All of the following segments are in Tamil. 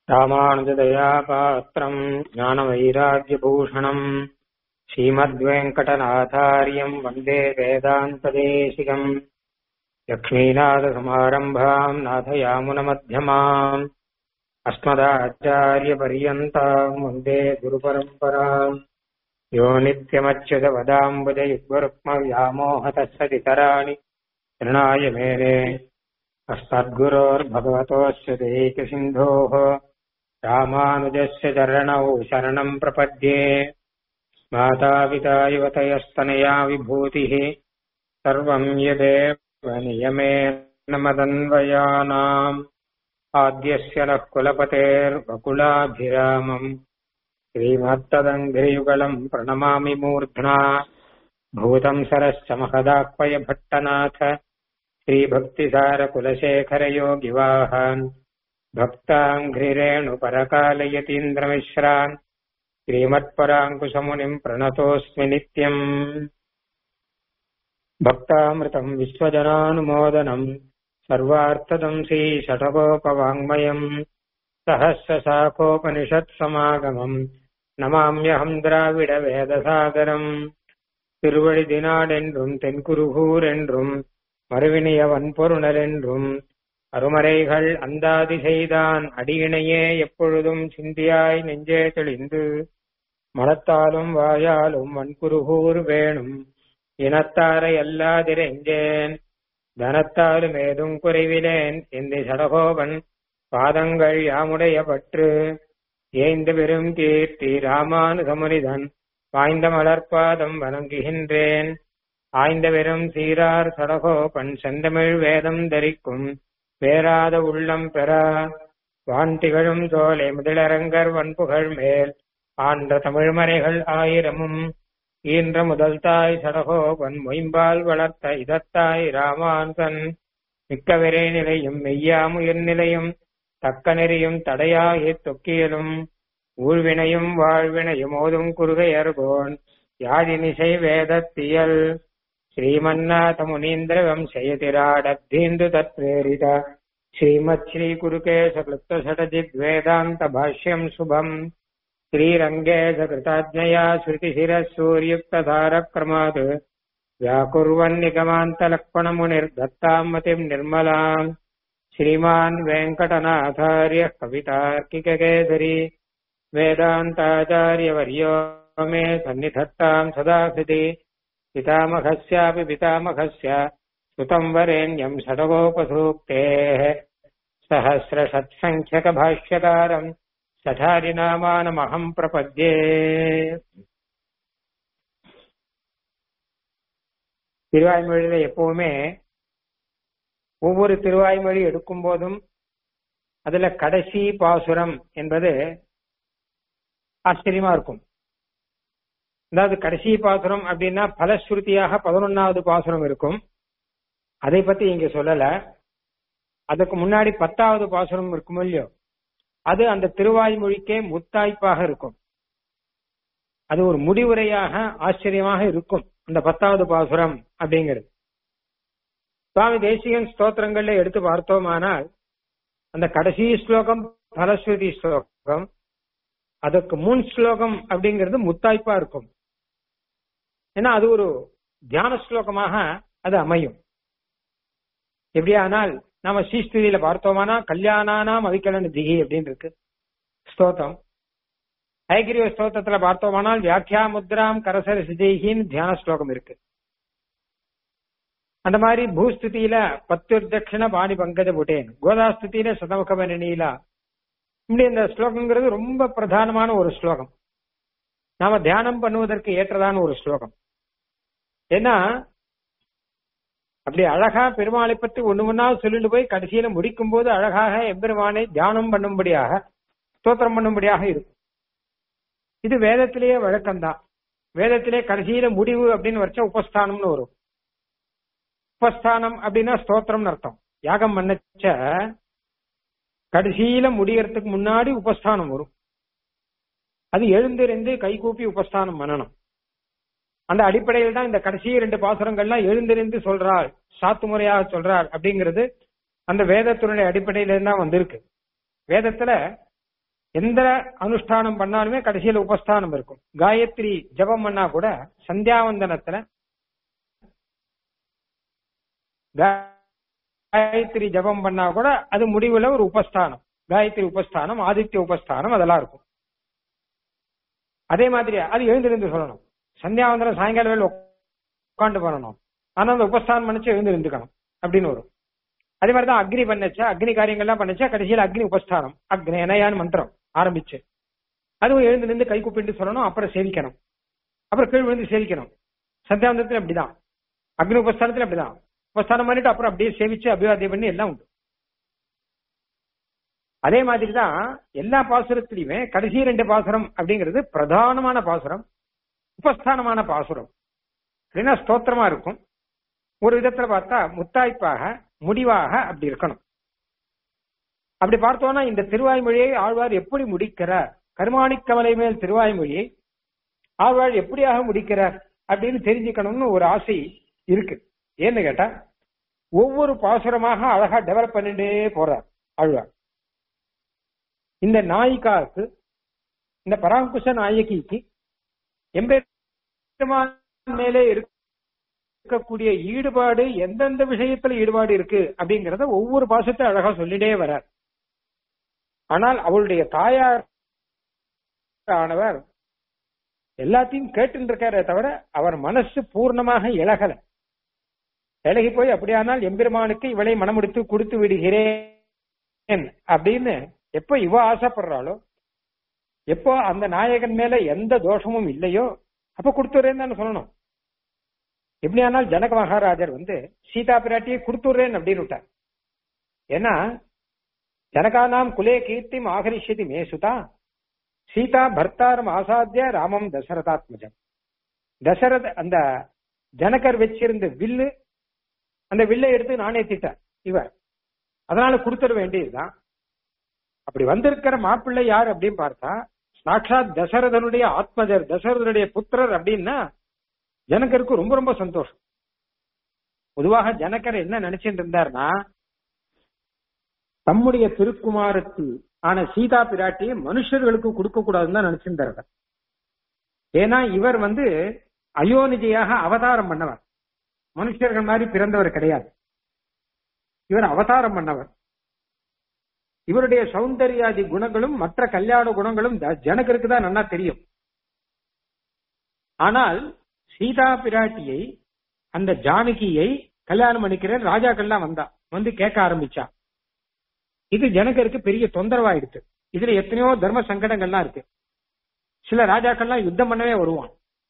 ராமானுஜதயா பாத்திரம் ஞானவைராக்கியபூஷணம் ஸ்ரீமத்வேங்கடநாதாரியம் வந்தே வேதாந்ததேசிகம் லக்ஷ்மீநாதசமாரம்பாம் நாதயாமுனமத்தியமாம் अस्मदाचार्यपर्यन्ताम् वन्दे गुरुपरम्पराम् यो नित्यमच्युतवदाम्बुजयुग्मरुक्मव्यामोहतः तृणाय मेरे अस्मद्गुरोर्भगवतोऽस्य देकसिन्धोः रामानुजस्य चरणौ शरणम् प्रपद्ये मातापिता युवतयस्तनया विभूतिः सर्वम् यदेव नियमेन मदन्वयानाम् आद्यस्य नः कुलपतेर्वकुलाभिरामम् श्रीमत्तदङ्घ्रियुगलम् प्रणमामि मूर्ध्ना भूतम् सरश्च महदाह्वय भट्टनाथ श्रीभक्तिसारकुलशेखरयोगिवाहान् भक्ताङ्घ्रिरेणुपरकालयतीन्द्रमिश्रान् श्रीमत्पराङ्कुशमुनिम् प्रणतोऽस्मि नित्यम् भक्तामृतम् विश्वजनानुमोदनम् सर्वार्थदंसी षठकोपवाङ्मयम् सहस्रशाखोपनिषत्समागमम् நமாமியகம் திராவிட வேதசாகரம் திருவழிதினாடென்றும் தென்குருகூர் என்றும் மறுவினிய வன்பொருணர் என்றும் அருமறைகள் அந்தாதி செய்தான் அடியினையே எப்பொழுதும் சிந்தியாய் நெஞ்சே தெளிந்து மனத்தாலும் வாயாலும் வன்குருகூர் வேணும் இனத்தாரை அல்லாதிரெஞ்சேன் தனத்தாலும் ஏதும் குறைவிலேன் இந்த சடகோபன் பாதங்கள் யாமுடைய பற்று ஏய்ந்த பெரும் கீர்த்தி ராமானுகமுனிதன் வாய்ந்த மலர்பாதம் வணங்குகின்றேன் ஆய்ந்த பெரும் சீரார் சடகோபன் செந்தமிழ் வேதம் தரிக்கும் பேராத உள்ளம் பெறா வான் திகழும் சோலை முதலரங்கர் வன்புகழ் மேல் ஆன்ற தமிழ்மறைகள் ஆயிரமும் ஈன்ற முதல் தாய் சடகோபன் மொயம்பால் வளர்த்த இதத்தாய் ராமான்சன் மிக்கவிரை நிலையும் மெய்யாமுயிர் நிலையும் தக்க நெறியும் தடையாகி தொக்கியலும் ஊழ்வினையும் வாழ்வினையும் ஓதும் குறுகையர்கோன் யாதினிசை வேதத்தியல் ஸ்ரீமன்னாத முனீந்திர வம்சயதிராடத்தீந்து தத்வேரித ஸ்ரீமத் ஸ்ரீ குருகேச கிருப்தஷடஜித் வேதாந்த பாஷ்யம் சுபம் श्रीरङ्गे सकृताज्ञया श्रुतिशिरः सूर्युक्तधारक्रमात् व्याकुर्वन्निगमान्तलक्ष्मणमुनिर्दत्ताम् मतिम् निर्मलाम् श्रीमान् वेङ्कटनाथार्यः कवितार्किककेसरी वेदान्ताचार्यवर्यो मे सन्निधत्ताम् सदा हृदि पितामहस्यापि पितामहस्य सुतम् वरेण्यम् षडगोपसूक्तेः सहस्रषट्सङ्ख्यकभाष्यकारम् சடாரிநாமானமகம் பிரபத்யே திருவாய்மொழியில எப்பவுமே ஒவ்வொரு திருவாய்மொழி எடுக்கும் போதும் அதுல கடைசி பாசுரம் என்பது ஆச்சரியமா இருக்கும் அதாவது கடைசி பாசுரம் அப்படின்னா பலஸ்ருதியாக பதினொன்னாவது பாசுரம் இருக்கும் அதை பத்தி இங்க சொல்லல அதுக்கு முன்னாடி பத்தாவது பாசுரம் இருக்கும் இல்லையோ அது அந்த திருவாய்மொழிக்கே முத்தாய்ப்பாக இருக்கும் அது ஒரு முடிவுரையாக ஆச்சரியமாக இருக்கும் அந்த பத்தாவது பாசுரம் அப்படிங்கிறது சுவாமி தேசிகன் ஸ்தோத்திரங்கள்ல எடுத்து பார்த்தோமானால் அந்த கடைசி ஸ்லோகம் பலஸ்ருதி ஸ்லோகம் அதுக்கு முன் ஸ்லோகம் அப்படிங்கிறது முத்தாய்ப்பா இருக்கும் ஏன்னா அது ஒரு தியான ஸ்லோகமாக அது அமையும் எப்படியானால் நாம ஸ்ரீஸ்துதியில பார்த்தோமானா கல்யாணானாம் அவிக்கலன் திகி அப்படின்னு இருக்கு ஸ்தோத்திரம் ஐகிரிய ஸ்தோத்திரத்துல பார்த்தோமானால் வியாக்கியா முத்ராம் கரசர சிஜெய்கின்னு தியான ஸ்லோகம் இருக்கு அந்த மாதிரி பூஸ்துதியில பத்து தட்சிண பாணி பங்கஜ புட்டேன் கோதாஸ்துதியில சதமுக மணிலா இப்படி இந்த ஸ்லோகங்கிறது ரொம்ப பிரதானமான ஒரு ஸ்லோகம் நாம தியானம் பண்ணுவதற்கு ஏற்றதான ஒரு ஸ்லோகம் ஏன்னா அப்படி அழகா பெருமாளை பற்றி ஒண்ணு ஒன்னா சொல்லிட்டு போய் கடைசியில முடிக்கும் போது அழகாக எம்பெருமானை தியானம் பண்ணும்படியாக ஸ்தோத்திரம் பண்ணும்படியாக இருக்கும் இது வேதத்திலேயே வழக்கம்தான் வேதத்திலே கடைசியில முடிவு அப்படின்னு வச்சா உபஸ்தானம்னு வரும் உபஸ்தானம் அப்படின்னா ஸ்தோத்திரம்னு அர்த்தம் யாகம் பண்ணச்ச கடைசியில முடியறதுக்கு முன்னாடி உபஸ்தானம் வரும் அது எழுந்திருந்து கைகூப்பி உபஸ்தானம் பண்ணணும் அந்த அடிப்படையில் தான் இந்த கடைசி ரெண்டு பாசுரங்கள்லாம் எழுந்திருந்து சொல்றாள் சாத்து முறையாக சொல்றாள் அப்படிங்கிறது அந்த வேதத்தினுடைய அடிப்படையில தான் வந்திருக்கு வேதத்துல எந்த அனுஷ்டானம் பண்ணாலுமே கடைசியில உபஸ்தானம் இருக்கும் காயத்ரி ஜபம் பண்ணா கூட சந்தியாவந்தனத்துல காயத்ரி ஜபம் பண்ணா கூட அது முடிவுல ஒரு உபஸ்தானம் காயத்ரி உபஸ்தானம் ஆதித்ய உபஸ்தானம் அதெல்லாம் இருக்கும் அதே மாதிரி அது எழுந்திருந்து சொல்லணும் சந்தியாவந்தனம் சாயங்கால வேலை உட்காந்து பண்ணணும் ஆனா அந்த உபஸ்தானம் பண்ணிச்சு எழுந்து இருந்துக்கணும் அப்படின்னு வரும் அதே மாதிரிதான் அக்னி பண்ணச்சா அக்னி காரியங்கள்லாம் பண்ணச்சா கடைசியில அக்னி உபஸ்தானம் அக்னி எனயான்னு மந்திரம் ஆரம்பிச்சு அதுவும் எழுந்து நின்று கை கூப்பிட்டு சொல்லணும் அப்புறம் சேவிக்கணும் அப்புறம் கீழ் விழுந்து சேவிக்கணும் சந்தியாவந்தத்துல அப்படிதான் அக்னி உபஸ்தானத்துல அப்படிதான் உபஸ்தானம் பண்ணிட்டு அப்புறம் அப்படியே சேவிச்சு அபிவாதியம் பண்ணி எல்லாம் உண்டு அதே மாதிரிதான் எல்லா பாசுரத்திலையுமே கடைசி ரெண்டு பாசுரம் அப்படிங்கிறது பிரதானமான பாசுரம் உபஸ்தானமான பாசுரம் அப்படின்னா ஸ்தோத்திரமா இருக்கும் ஒரு விதத்துல பார்த்தா முத்தாய்ப்பாக முடிவாக அப்படி இருக்கணும் அப்படி பார்த்தோம்னா இந்த திருவாய்மொழியை ஆழ்வார் எப்படி முடிக்கிறார் கருமாணிக்கவலை மேல் திருவாய்மொழியை ஆழ்வார் எப்படியாக முடிக்கிறார் அப்படின்னு தெரிஞ்சுக்கணும்னு ஒரு ஆசை இருக்கு ஏன்னு கேட்டா ஒவ்வொரு பாசுரமாக அழகா டெவலப் பண்ணிட்டே போறார் ஆழ்வார் இந்த நாயிகாவுக்கு இந்த பராங்குஷ நாயகிக்கு எம்பெருமான் மேலே இருக்கக்கூடிய ஈடுபாடு எந்தெந்த விஷயத்துல ஈடுபாடு இருக்கு அப்படிங்கறத ஒவ்வொரு பாசத்தை அழகா சொல்லிட்டே வரார் ஆனால் அவளுடைய தாயார் ஆனவர் எல்லாத்தையும் கேட்டு இருக்காரே தவிர அவர் மனசு பூர்ணமாக இழகல இழகி போய் அப்படியானால் எம்பெருமானுக்கு இவளை மனமுடித்து கொடுத்து விடுகிறேன் அப்படின்னு எப்ப இவ ஆசைப்படுறாளோ எப்போ அந்த நாயகன் மேல எந்த தோஷமும் இல்லையோ அப்ப கொடுத்துறேன்னு தானே சொல்லணும் எப்படியானால் ஜனக மகாராஜர் வந்து சீதா பிராட்டியை கொடுத்துடுறேன் அப்படின்னு விட்டார் ஏன்னா ஜனகானாம் குலே கீர்த்தி ஆகரிஷதி மே சுதா சீதா பர்த்தாரம் ஆசாத்திய ராமம் தசரதாத்மஜம் தசரத அந்த ஜனகர் வச்சிருந்த வில்லு அந்த வில்லை எடுத்து நானே திட்டார் இவர் அதனால கொடுத்துட வேண்டியதுதான் அப்படி வந்திருக்கிற மாப்பிள்ளை யார் அப்படின்னு பார்த்தா சாட்சாத் தசரதனுடைய ஆத்மஜர் தசரதனுடைய புத்திரர் அப்படின்னா ஜனகருக்கு ரொம்ப ரொம்ப சந்தோஷம் பொதுவாக ஜனகர் என்ன நினைச்சிட்டு இருந்தார்னா தம்முடைய திருக்குமாரத்து ஆன சீதா பிராட்டியை மனுஷர்களுக்கு கொடுக்க கூடாதுன்னு தான் நினைச்சிருந்தார் ஏன்னா இவர் வந்து அயோனிஜையாக அவதாரம் பண்ணவர் மனுஷர்கள் மாதிரி பிறந்தவர் கிடையாது இவர் அவதாரம் பண்ணவர் இவருடைய சௌந்தர்யாதி குணங்களும் மற்ற கல்யாண குணங்களும் ஜனகருக்கு தான் நல்லா தெரியும் ஆனால் சீதா பிராட்டியை அந்த ஜானகியை கல்யாணம் பண்ணிக்கிற ராஜாக்கள்லாம் வந்தா வந்து கேட்க ஆரம்பிச்சா இது ஜனகருக்கு பெரிய தொந்தரவாயிடுச்சு இதுல எத்தனையோ தர்ம சங்கடங்கள்லாம் இருக்கு சில ராஜாக்கள்லாம் யுத்தம் பண்ணவே வருவான்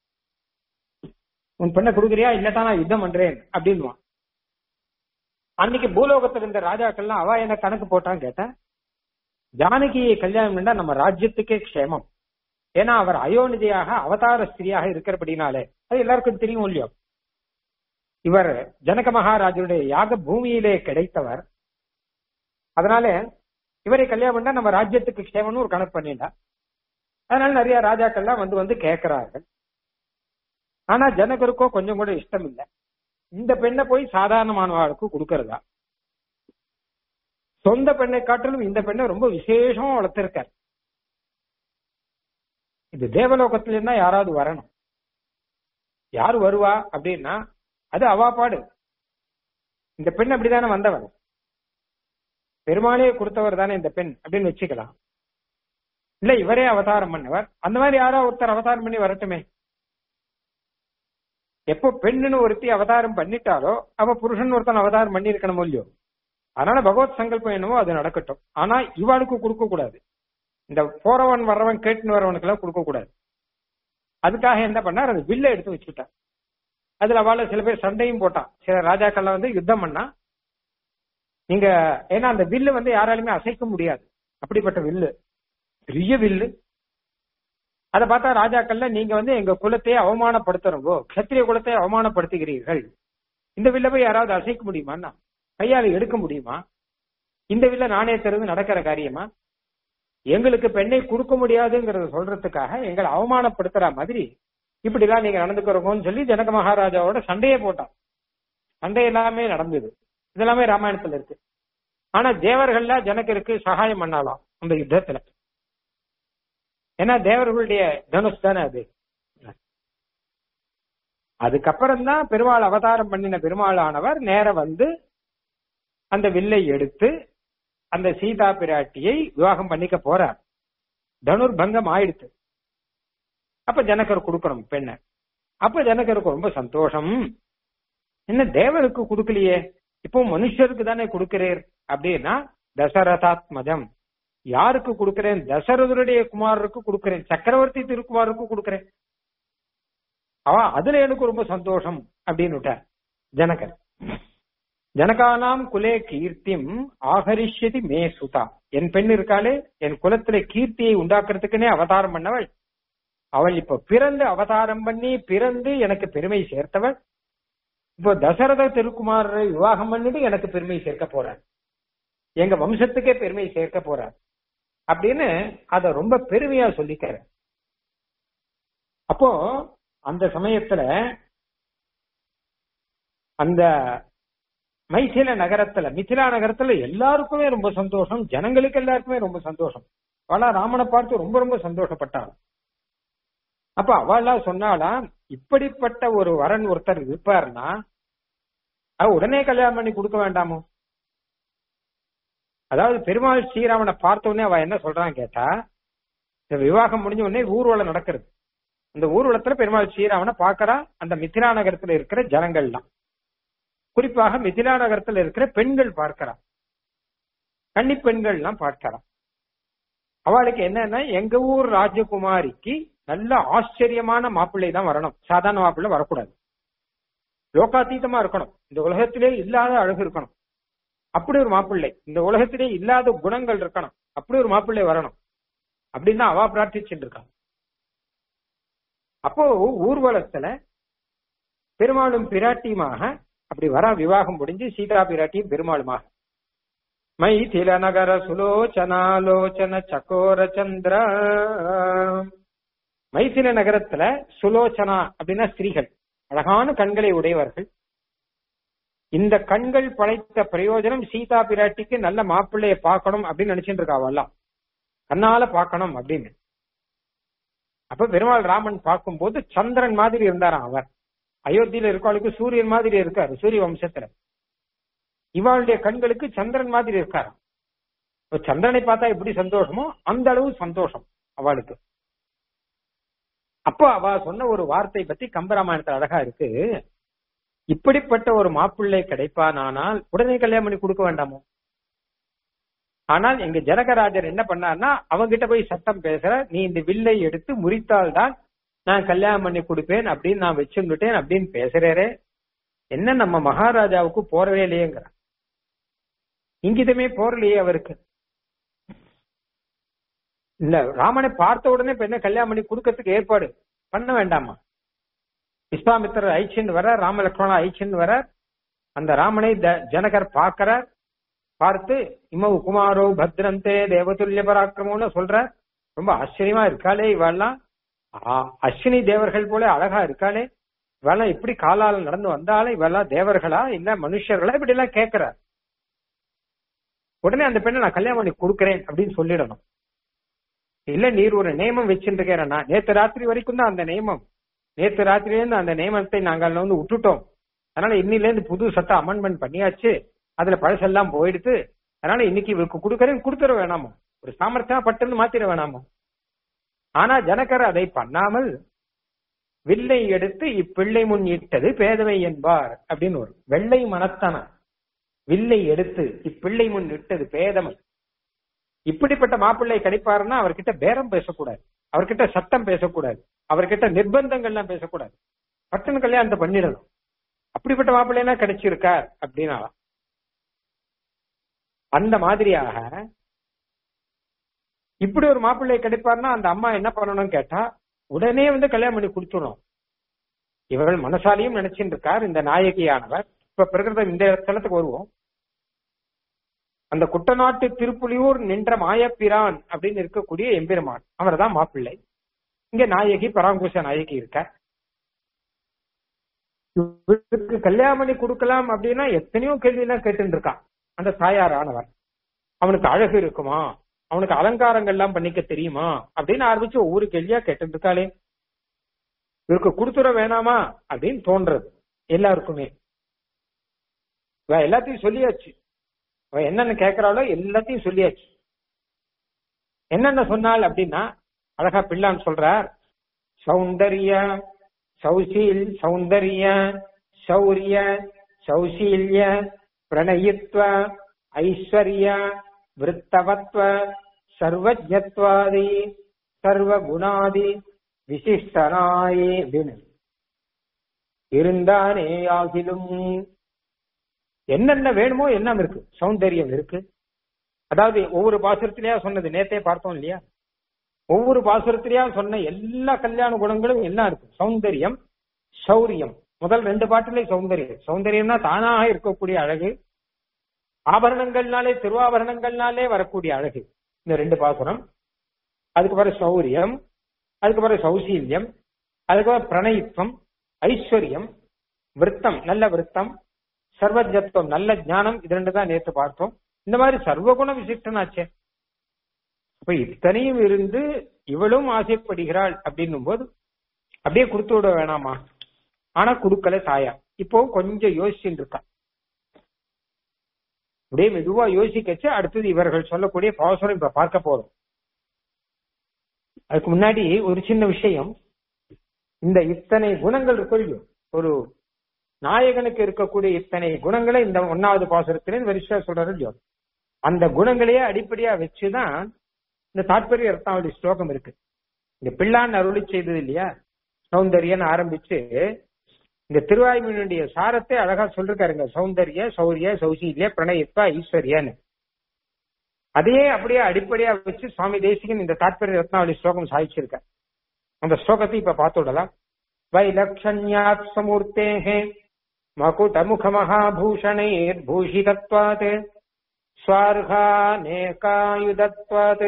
உன் பெண்ணை கொடுக்குறியா இல்லட்டா நான் யுத்தம் பண்றேன் அப்படின்வான் அன்னைக்கு பூலோகத்துல இருந்த ராஜாக்கள்லாம் அவ என்ன கணக்கு போட்டான்னு கேட்டா ஜானகியை கல்யாணம் பண்ணா நம்ம ராஜ்யத்துக்கே க்ஷேமம் ஏன்னா அவர் அயோனிதையாக அவதார ஸ்திரியாக இருக்கிறபடினாலே அது எல்லாருக்கும் தெரியும் இல்லையோ இவர் ஜனக மகாராஜனுடைய யாக பூமியிலே கிடைத்தவர் அதனால இவரை கல்யாணம் பண்ணா நம்ம ராஜ்யத்துக்கு க்ஷேமம்னு ஒரு கணக்கு பண்ணிட்டா அதனால நிறைய ராஜாக்கள்லாம் வந்து வந்து கேட்கிறார்கள் ஆனா ஜனகருக்கோ கொஞ்சம் கூட இஷ்டம் இல்லை இந்த பெண்ணை போய் சாதாரணமானவாளுக்கு கொடுக்கறதா சொந்த பெண்ணை காட்டிலும் இந்த பெண்ணை ரொம்ப விசேஷமா வளர்த்திருக்கார் இது தேவலோகத்துல இருந்தா யாராவது வரணும் யாரு வருவா அப்படின்னா அது அவாப்பாடு இந்த பெண் அப்படித்தானே வந்தவர் பெருமாளே கொடுத்தவர் தானே இந்த பெண் அப்படின்னு வச்சுக்கலாம் இல்ல இவரே அவதாரம் பண்ணவர் அந்த மாதிரி யாரோ ஒருத்தர் அவதாரம் பண்ணி வரட்டுமே எப்போ பெண்ணுன்னு ஒருத்தி அவதாரம் பண்ணிட்டாலோ அவ புருஷன் ஒருத்தன் அவதாரம் பண்ணி இருக்கணும் இல்லையோ அதனால பகவத் சங்கல்பம் என்னவோ அது நடக்கட்டும் ஆனா இவாளுக்கு கொடுக்க கூடாது இந்த போறவன் வர்றவன் கேட்டுன்னு வரவனுக்கு எல்லாம் கொடுக்க கூடாது அதுக்காக என்ன பண்ணார் அந்த வில்ல எடுத்து வச்சுட்டார் அதுல அவள சில பேர் சண்டையும் போட்டான் சில ராஜாக்கள்லாம் வந்து யுத்தம் பண்ணா நீங்க ஏன்னா அந்த வில்லு வந்து யாராலுமே அசைக்க முடியாது அப்படிப்பட்ட வில்லு பெரிய வில்லு அதை பார்த்தா ராஜாக்கள்ல நீங்க வந்து எங்க குலத்தையே அவமானப்படுத்துறவோ கத்திரிய குலத்தை அவமானப்படுத்துகிறீர்கள் இந்த வில்ல போய் யாராவது அசைக்க முடியுமான்னா கையால எடுக்க முடியுமா இந்த வில்ல நானே திறந்து நடக்கிற காரியமா எங்களுக்கு பெண்ணை கொடுக்க முடியாதுங்கிறத சொல்றதுக்காக எங்களை அவமானப்படுத்துற மாதிரி இப்படி எல்லாம் நீங்க நடந்துக்கிறோங்கன்னு சொல்லி ஜனக மகாராஜாவோட சண்டையே போட்டான் சண்டை எல்லாமே நடந்தது இதெல்லாமே ராமாயணத்துல இருக்கு ஆனா தேவர்கள்ல ஜனகருக்கு சகாயம் பண்ணாலாம் அந்த யுத்தத்துல ஏன்னா தேவர்களுடைய தனுஷ் தானே அது அதுக்கப்புறம் தான் பெருமாள் அவதாரம் பண்ணின பெருமாளானவர் நேர வந்து அந்த வில்லை எடுத்து அந்த சீதா பிராட்டியை விவாகம் பண்ணிக்க போறார் தனுர் பங்கம் ஆயிடுத்து அப்ப ஜனகர் கொடுக்கணும் பெண்ணை அப்ப ஜனகருக்கு ரொம்ப சந்தோஷம் என்ன தேவருக்கு கொடுக்கலையே இப்போ மனுஷருக்கு தானே கொடுக்கிறேர் அப்படின்னா தசரதாத்மஜம் யாருக்கு கொடுக்கிறேன் தசரதருடைய குமாரருக்கு கொடுக்கிறேன் சக்கரவர்த்தி திருக்குமாருக்கு கொடுக்கிறேன் அவ அதுல எனக்கு ரொம்ப சந்தோஷம் அப்படின்னு ஜனகர் ஜனகானாம் குலே கீர்த்திம் ஆகரிஷ்யதி மே சுதா என் பெண் இருக்காளே என் குலத்துல கீர்த்தியை உண்டாக்குறதுக்குன்னே அவதாரம் பண்ணவள் அவள் இப்ப பிறந்து அவதாரம் பண்ணி பிறந்து எனக்கு பெருமை சேர்த்தவள் இப்போ தசரத திருக்குமாரரை விவாகம் பண்ணிட்டு எனக்கு பெருமை சேர்க்க போறார் எங்க வம்சத்துக்கே பெருமை சேர்க்க போறார் அப்படின்னு அத ரொம்ப பெருமையா சொல்லிக்கிற அப்போ அந்த சமயத்துல அந்த மைசில நகரத்துல மிथिला நகரத்துல எல்லாருக்குமே ரொம்ப சந்தோஷம் ஜனங்களுக்கு எல்லாருக்குமே ரொம்ப சந்தோஷம் அவளா ராமனை பார்த்து ரொம்ப ரொம்ப சந்தோஷப்பட்டாள் அப்ப அவளா சொன்னாலாம் இப்படிப்பட்ட ஒரு வரன் ஒருத்தர் இருப்பார்னா அவ உடனே கல்யாணம் பண்ணி கொடுக்க வேண்டாமோ அதாவது பெருமாள் ஸ்ரீராமனை பார்த்த உடனே அவ என்ன சொல்றான் கேட்டா இந்த விவாகம் முடிஞ்ச உடனே ஊர்வலம் நடக்கிறது அந்த ஊர்வலத்துல பெருமாள் ஸ்ரீராமனை பாக்குறா அந்த மிथिला நகரத்துல இருக்கிற ஜனங்கள்லாம் குறிப்பாக மிथिला நகரத்துல இருக்கிற பெண்கள் பார்க்கிறா கன்னி பெண்கள் எல்லாம் பார்க்கிறா அவளுக்கு என்னன்னா எங்க ஊர் ராஜகுமாரிக்கு நல்ல ஆச்சரியமான மாப்பிள்ளை தான் வரணும் சாதாரண மாப்பிள்ளை வரக்கூடாது லோகாத்தீதமா இருக்கணும் இந்த உலகத்திலே இல்லாத அழகு இருக்கணும் அப்படி ஒரு மாப்பிள்ளை இந்த உலகத்திலே இல்லாத குணங்கள் இருக்கணும் அப்படி ஒரு மாப்பிள்ளை வரணும் அப்படின்னு அவா பிரார்த்திச்சுட்டு இருக்கான் அப்போ ஊர்வலத்துல பெருமாளும் பிராட்டியுமாக அப்படி வர விவாகம் முடிஞ்சு சீதா பிராட்டியும் பெருமாளுமாக மைதில நகர சுலோச்சனாலோச்சன சக்கோர சந்திர மைசில நகரத்துல சுலோச்சனா அப்படின்னா ஸ்திரீகள் அழகான கண்களை உடையவர்கள் இந்த கண்கள் படைத்த பிரயோஜனம் சீதா பிராட்டிக்கு நல்ல மாப்பிள்ளைய பார்க்கணும் அப்படின்னு நினைச்சிட்டு இருக்காவெல்லாம் கண்ணால பார்க்கணும் அப்படின்னு அப்ப பெருமாள் ராமன் பார்க்கும்போது சந்திரன் மாதிரி இருந்தாராம் அவர் அயோத்தியில இருக்கவளுக்கு சூரியன் மாதிரி இருக்காரு சூரிய வம்சத்துல இவாளுடைய கண்களுக்கு சந்திரன் மாதிரி இருக்காரு சந்திரனை பார்த்தா எப்படி சந்தோஷமோ அந்த அளவு சந்தோஷம் அவளுக்கு அப்போ அவ சொன்ன ஒரு வார்த்தை பத்தி கம்பராமாயணத்துல அழகா இருக்கு இப்படிப்பட்ட ஒரு மாப்பிள்ளை கிடைப்பானால் உடனே கல்யாணம் பண்ணி கொடுக்க வேண்டாமோ ஆனால் எங்க ஜனகராஜர் என்ன பண்ணார்னா அவங்கிட்ட போய் சட்டம் பேசுற நீ இந்த வில்லை எடுத்து முறித்தால்தான் நான் கல்யாணம் பண்ணி கொடுப்பேன் அப்படின்னு நான் வச்சுட்டேன் அப்படின்னு பேசுறேரே என்ன நம்ம மகாராஜாவுக்கு போறவே இல்லையேங்கிற இங்கிதமே போறலையே அவருக்கு இல்ல ராமனை பார்த்த உடனே இப்ப என்ன கல்யாணம் பண்ணி கொடுக்கறதுக்கு ஏற்பாடு பண்ண வேண்டாமா விஸ்வாமித்திரர் ஐச்சின்னு வர ராமலக்ஷ்மணா ஐச்சின்னு வர அந்த ராமனை ஜனகர் பார்க்கிறார் பார்த்து இமவு குமாரோ பத்ரந்தே தேவதுல்ய பராக்கிரமம்னு சொல்ற ரொம்ப ஆச்சரியமா இருக்காளே இவெல்லாம் அஸ்வினி தேவர்கள் போல அழகா இருக்காளே இவெல்லாம் இப்படி காலால நடந்து வந்தாலே இவெல்லாம் தேவர்களா இல்ல மனுஷர்களா இப்படி எல்லாம் கேட்கிறார் உடனே அந்த பெண்ணை நான் கல்யாணம் பண்ணி கொடுக்கறேன் அப்படின்னு சொல்லிடணும் இல்ல நீர் ஒரு நியமம் வச்சுருக்கேன்னா நேத்து ராத்திரி வரைக்கும் தான் அந்த நியமம் நேத்து ராத்திரியிலேருந்து அந்த நியமனத்தை நாங்கள் வந்து விட்டுட்டோம் அதனால இன்னில இருந்து புது சட்டம் அமெண்ட்மெண்ட் பண்ணியாச்சு அதுல பழசெல்லாம் போயிடுத்து அதனால இன்னைக்கு இவருக்கு கொடுக்கறேன் கொடுத்துட வேணாமோ ஒரு சாமர்த்தியமா பட்டுன்னு மாத்திர வேணாமோ ஆனா ஜனகர் அதை பண்ணாமல் வில்லை எடுத்து இப்பிள்ளை முன் இட்டது பேதமை என்பார் அப்படின்னு ஒரு வெள்ளை மனத்தான வில்லை எடுத்து இப்பிள்ளை முன் இட்டது பேதமை இப்படிப்பட்ட மாப்பிள்ளை கிடைப்பாருன்னா அவர்கிட்ட பேரம் பேசக்கூடாது அவர்கிட்ட சட்டம் பேசக்கூடாது அவர்கிட்ட நிர்பந்தங்கள்லாம் பேசக்கூடாது பட்டண கல்யாணத்தை பண்ணிடணும் அப்படிப்பட்ட மாப்பிள்ளைனா கிடைச்சிருக்கார் அப்படின்னா அந்த மாதிரியாக இப்படி ஒரு மாப்பிள்ளை கிடைப்பார்னா அந்த அம்மா என்ன பண்ணணும்னு கேட்டா உடனே வந்து கல்யாணம் பண்ணி கொடுத்துடணும் இவர்கள் மனசாலையும் நினைச்சுட்டு இருக்கார் இந்த நாயகியானவர் இப்ப பிரகிருதம் இந்த தளத்துக்கு வருவோம் அந்த குட்டநாட்டு திருப்புலியூர் நின்ற மாயப்பிரான் அப்படின்னு இருக்கக்கூடிய எம்பெருமான் அவர் தான் மாப்பிள்ளை இங்க நாயகி பராங்குஷ நாயகி இருக்க இவருக்கு கல்யாணம் பண்ணி கொடுக்கலாம் அப்படின்னா எத்தனையோ கேள்வி எல்லாம் கேட்டு இருக்கான் அந்த தாயார் ஆனவர் அவனுக்கு அழகு இருக்குமா அவனுக்கு அலங்காரங்கள் எல்லாம் பண்ணிக்க தெரியுமா அப்படின்னு ஆரம்பிச்சு ஒவ்வொரு கேள்வியா கேட்டு இருக்காளே இவருக்கு கொடுத்துட வேணாமா அப்படின்னு தோன்றது எல்லாருக்குமே இவ எல்லாத்தையும் சொல்லியாச்சு அவ என்னென்ன கேட்கிறாளோ எல்லாத்தையும் சொல்லியாச்சு என்னென்ன சொன்னாள் அப்படின்னா அழகா பிள்ளான் சொல்றார் சௌந்தர்ய சௌசீல் சௌந்தர்ய சௌரிய சௌசீல்ய பிரணயித்வ ஐஸ்வர்ய விருத்தவத்வ சர்வஜத்வாதி சர்வகுணாதி விசிஷ்டனாயே அப்படின்னு இருந்தானே ஆகிலும் என்னென்ன வேணுமோ எல்லாம் இருக்கு சௌந்தரியம் இருக்கு அதாவது ஒவ்வொரு பாசுரத்திலேயா சொன்னது நேத்தே பார்த்தோம் இல்லையா ஒவ்வொரு பாசுரத்திலேயா சொன்ன எல்லா கல்யாண குணங்களும் எல்லாம் இருக்கு சௌந்தரியம் சௌரியம் முதல் ரெண்டு பாட்டிலே சௌந்தரியம் சௌந்தரியம்னா தானாக இருக்கக்கூடிய அழகு ஆபரணங்கள்னாலே திருவாபரணங்கள்னாலே வரக்கூடிய அழகு இந்த ரெண்டு பாசுரம் அதுக்கு பிறகு சௌரியம் அதுக்கு பிறகு சௌசீல்யம் அதுக்கு பிறகு பிரணயித்வம் ஐஸ்வர்யம் விருத்தம் நல்ல விருத்தம் சர்வஜத்துவம் நல்ல ஞானம் இது ரெண்டு தான் நேற்று பார்த்தோம் இந்த மாதிரி சர்வகுண விசிஷ்டனாச்சே அப்ப இத்தனையும் இருந்து இவளும் ஆசைப்படுகிறாள் அப்படின்னும் போது அப்படியே கொடுத்து விட வேணாமா ஆனா கொடுக்கல தாயா இப்போ கொஞ்சம் யோசிச்சுட்டு இருக்கா அப்படியே மெதுவா யோசிக்கச்சு அடுத்தது இவர்கள் சொல்லக்கூடிய பாசுரம் இப்ப பார்க்க போறோம் அதுக்கு முன்னாடி ஒரு சின்ன விஷயம் இந்த இத்தனை குணங்கள் இருக்கு ஒரு நாயகனுக்கு இருக்கக்கூடிய இத்தனை குணங்களை இந்த ஒன்னாவது பாசுரத்திலே வரிசையா சொல்றாரு இல்லையோ அந்த குணங்களையே அடிப்படையா வச்சுதான் இந்த தாற்பரிய ரத்னாவளி ஸ்லோகம் இருக்கு இந்த பிள்ளான் அருளி செய்தது இல்லையா சௌந்தரியன் ஆரம்பிச்சு இந்த திருவாய்மொழியுடைய சாரத்தை அழகா சொல்லிருக்காருங்க சௌந்தரிய சௌரிய சௌசீல்ய பிரணயத்வ ஐஸ்வர்யன்னு அதையே அப்படியே அடிப்படையா வச்சு சுவாமி தேசிகன் இந்த தாற்பரிய ரத்னாவளி ஸ்லோகம் சாதிச்சிருக்கார் அந்த ஸ்லோகத்தை இப்ப பார்த்து விடலாம் வைலக்ஷண்யாத் சமூர்த்தேஹே मकुटमुखमहाभूषणैर्भूषितत्वात् स्वार्हानेकायुधत्वात्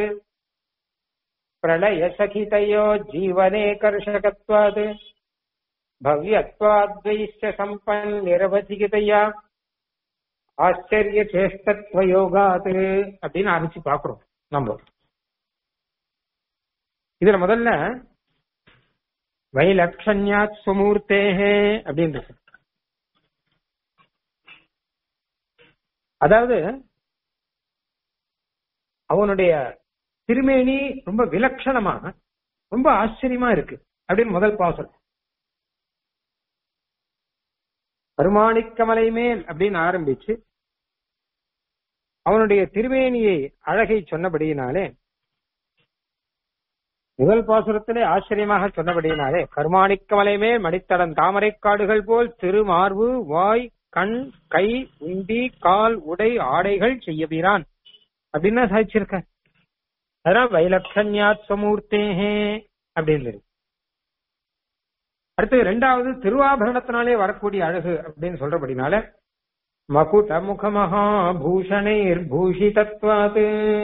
प्रलयसखितयो जीवने कर्षकत्वात् भव्यत्वाद्वैश्च सम्पन्निरवधिकतया ஆச்சரிய அப்படின்னு ஆரம்பிச்சு பாக்குறோம் நம்ம இதுல முதல்ல வைலக்ஷண்யாத் சுமூர்த்தேஹே அப்படின்னு இருக்கு அதாவது அவனுடைய திருமேனி ரொம்ப விலட்சணமாக ரொம்ப ஆச்சரியமா இருக்கு அப்படின்னு முதல் பாசல் கருமாணிக்கமலை மேல் அப்படின்னு ஆரம்பிச்சு அவனுடைய திருமேனியை அழகை சொன்னபடியினாலே முதல் பாசுரத்திலே ஆச்சரியமாக சொன்னபடியினாலே கருமாணிக்கமலை மேல் மணித்தடம் தாமரை காடுகள் போல் திருமார்பு வாய் கண் கை உண்டி கால் உடை ஆடைகள் செய்யபிரான் அப்படின்னு சாதிச்சிருக்க அதான் வைலக்ஷன்யாத் சமூர்த்தேஹே அப்படின்னு அடுத்து ரெண்டாவது திருவாபரணத்தினாலே வரக்கூடிய அழகு அப்படின்னு சொல்றபடினால மகுட முகமகா பூஷணைர் பூஷிதத்வாது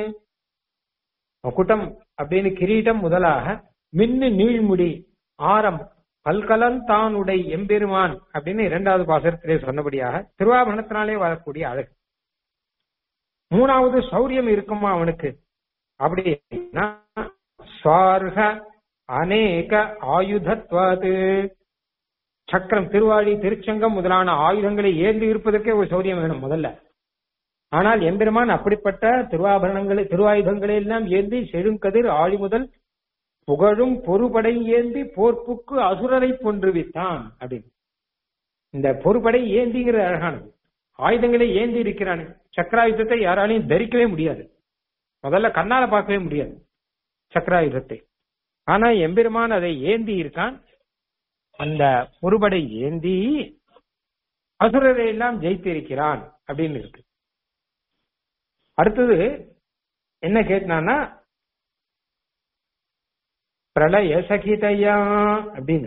மகுடம் அப்படின்னு கிரீட்டம் முதலாக மின்னு நீழ்முடி ஆரம் பல்கலன் தான் உடை எம்பெருமான் அப்படின்னு இரண்டாவது பாசரத்திலே சொன்னபடியாக திருவாபரணத்தினாலே வரக்கூடிய அழகு மூணாவது சௌரியம் இருக்குமா அவனுக்கு அப்படின்னா ஸ்வார்க அநேக ஆயுதத்வாது சக்கரம் திருவாழி திருச்சங்கம் முதலான ஆயுதங்களை ஏந்தி இருப்பதற்கே ஒரு சௌரியம் வேணும் முதல்ல ஆனால் எம்பெருமான் அப்படிப்பட்ட திருவாபரணங்களை திருவாயுதங்களை எல்லாம் ஏந்தி செழுங்கதிர் ஆழி முதல் புகழும் பொறுபடை ஏந்தி போர்ப்புக்கு அசுரரை பொன்றுவித்தான் அப்படின்னு இந்த பொறுபடை ஏந்திங்கிற அழகானது ஆயுதங்களை ஏந்தி இருக்கிறான் சக்கராயுதத்தை யாராலையும் தரிக்கவே முடியாது முதல்ல கண்ணால பார்க்கவே முடியாது சக்கராயுதத்தை ஆனா எம்பெருமான் அதை ஏந்தி இருக்கான் அந்த பொறுபடை ஏந்தி அசுரரை எல்லாம் ஜெயித்திருக்கிறான் அப்படின்னு இருக்கு அடுத்தது என்ன கேட்டான்னா பிரளய சகிதையா அப்படின்னு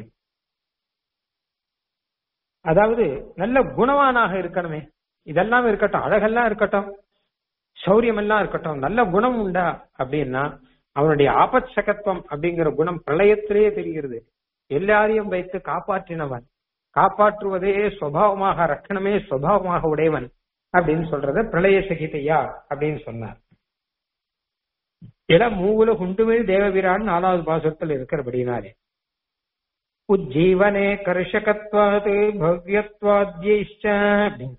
அதாவது நல்ல குணவானாக இருக்கணுமே இதெல்லாம் இருக்கட்டும் அழகெல்லாம் இருக்கட்டும் சௌரியம் எல்லாம் இருக்கட்டும் நல்ல குணம் உண்டா அப்படின்னா அவனுடைய ஆபத் சகத்துவம் அப்படிங்கிற குணம் பிரளயத்திலேயே தெரிகிறது எல்லாரையும் வைத்து காப்பாற்றினவன் காப்பாற்றுவதே சுவாவமாக ரக்கணமே சுவாவமாக உடையவன் அப்படின்னு சொல்றத பிரளய சகிதையா அப்படின்னு சொன்னார் இடம் மூவுல குண்டுமிழ் தேவபிரான் நாலாவது பாசுரத்தில் இருக்கிறபடினாலே உஜ்ஜீவனே கர்ஷகத்வாது பவ்யத்வாத்யைஷ்ட அப்படின்னு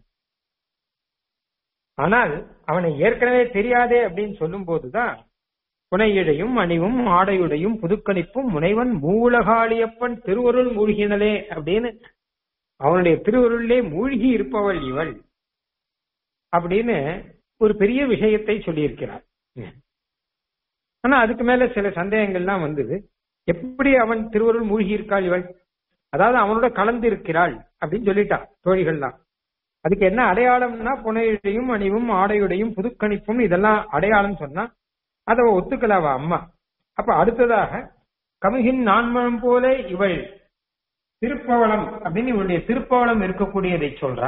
ஆனால் அவனை ஏற்கனவே தெரியாதே அப்படின்னு சொல்லும் போதுதான் புனையிழையும் அணிவும் ஆடையுடையும் புதுக்கணிப்பும் முனைவன் மூலகாளியப்பன் திருவருள் மூழ்கினலே அப்படின்னு அவனுடைய திருவருளிலே மூழ்கி இருப்பவள் இவள் அப்படின்னு ஒரு பெரிய விஷயத்தை சொல்லியிருக்கிறார் ஆனா அதுக்கு மேல சில சந்தேகங்கள்லாம் வந்தது எப்படி அவன் திருவருள் மூழ்கி இருக்காள் இவள் அதாவது அவனோட கலந்து இருக்கிறாள் அப்படின்னு சொல்லிட்டா தோழிகள்லாம் அதுக்கு என்ன அடையாளம்னா புனையுடையும் அணிவும் ஆடையுடையும் புதுக்கணிப்பும் இதெல்லாம் அடையாளம் சொன்னா அதை அவ ஒத்துக்கல அவ அம்மா அப்ப அடுத்ததாக கமுகின் நான்மழம் போல இவள் திருப்பவளம் அப்படின்னு இவளுடைய திருப்பவளம் இருக்கக்கூடியதை சொல்றா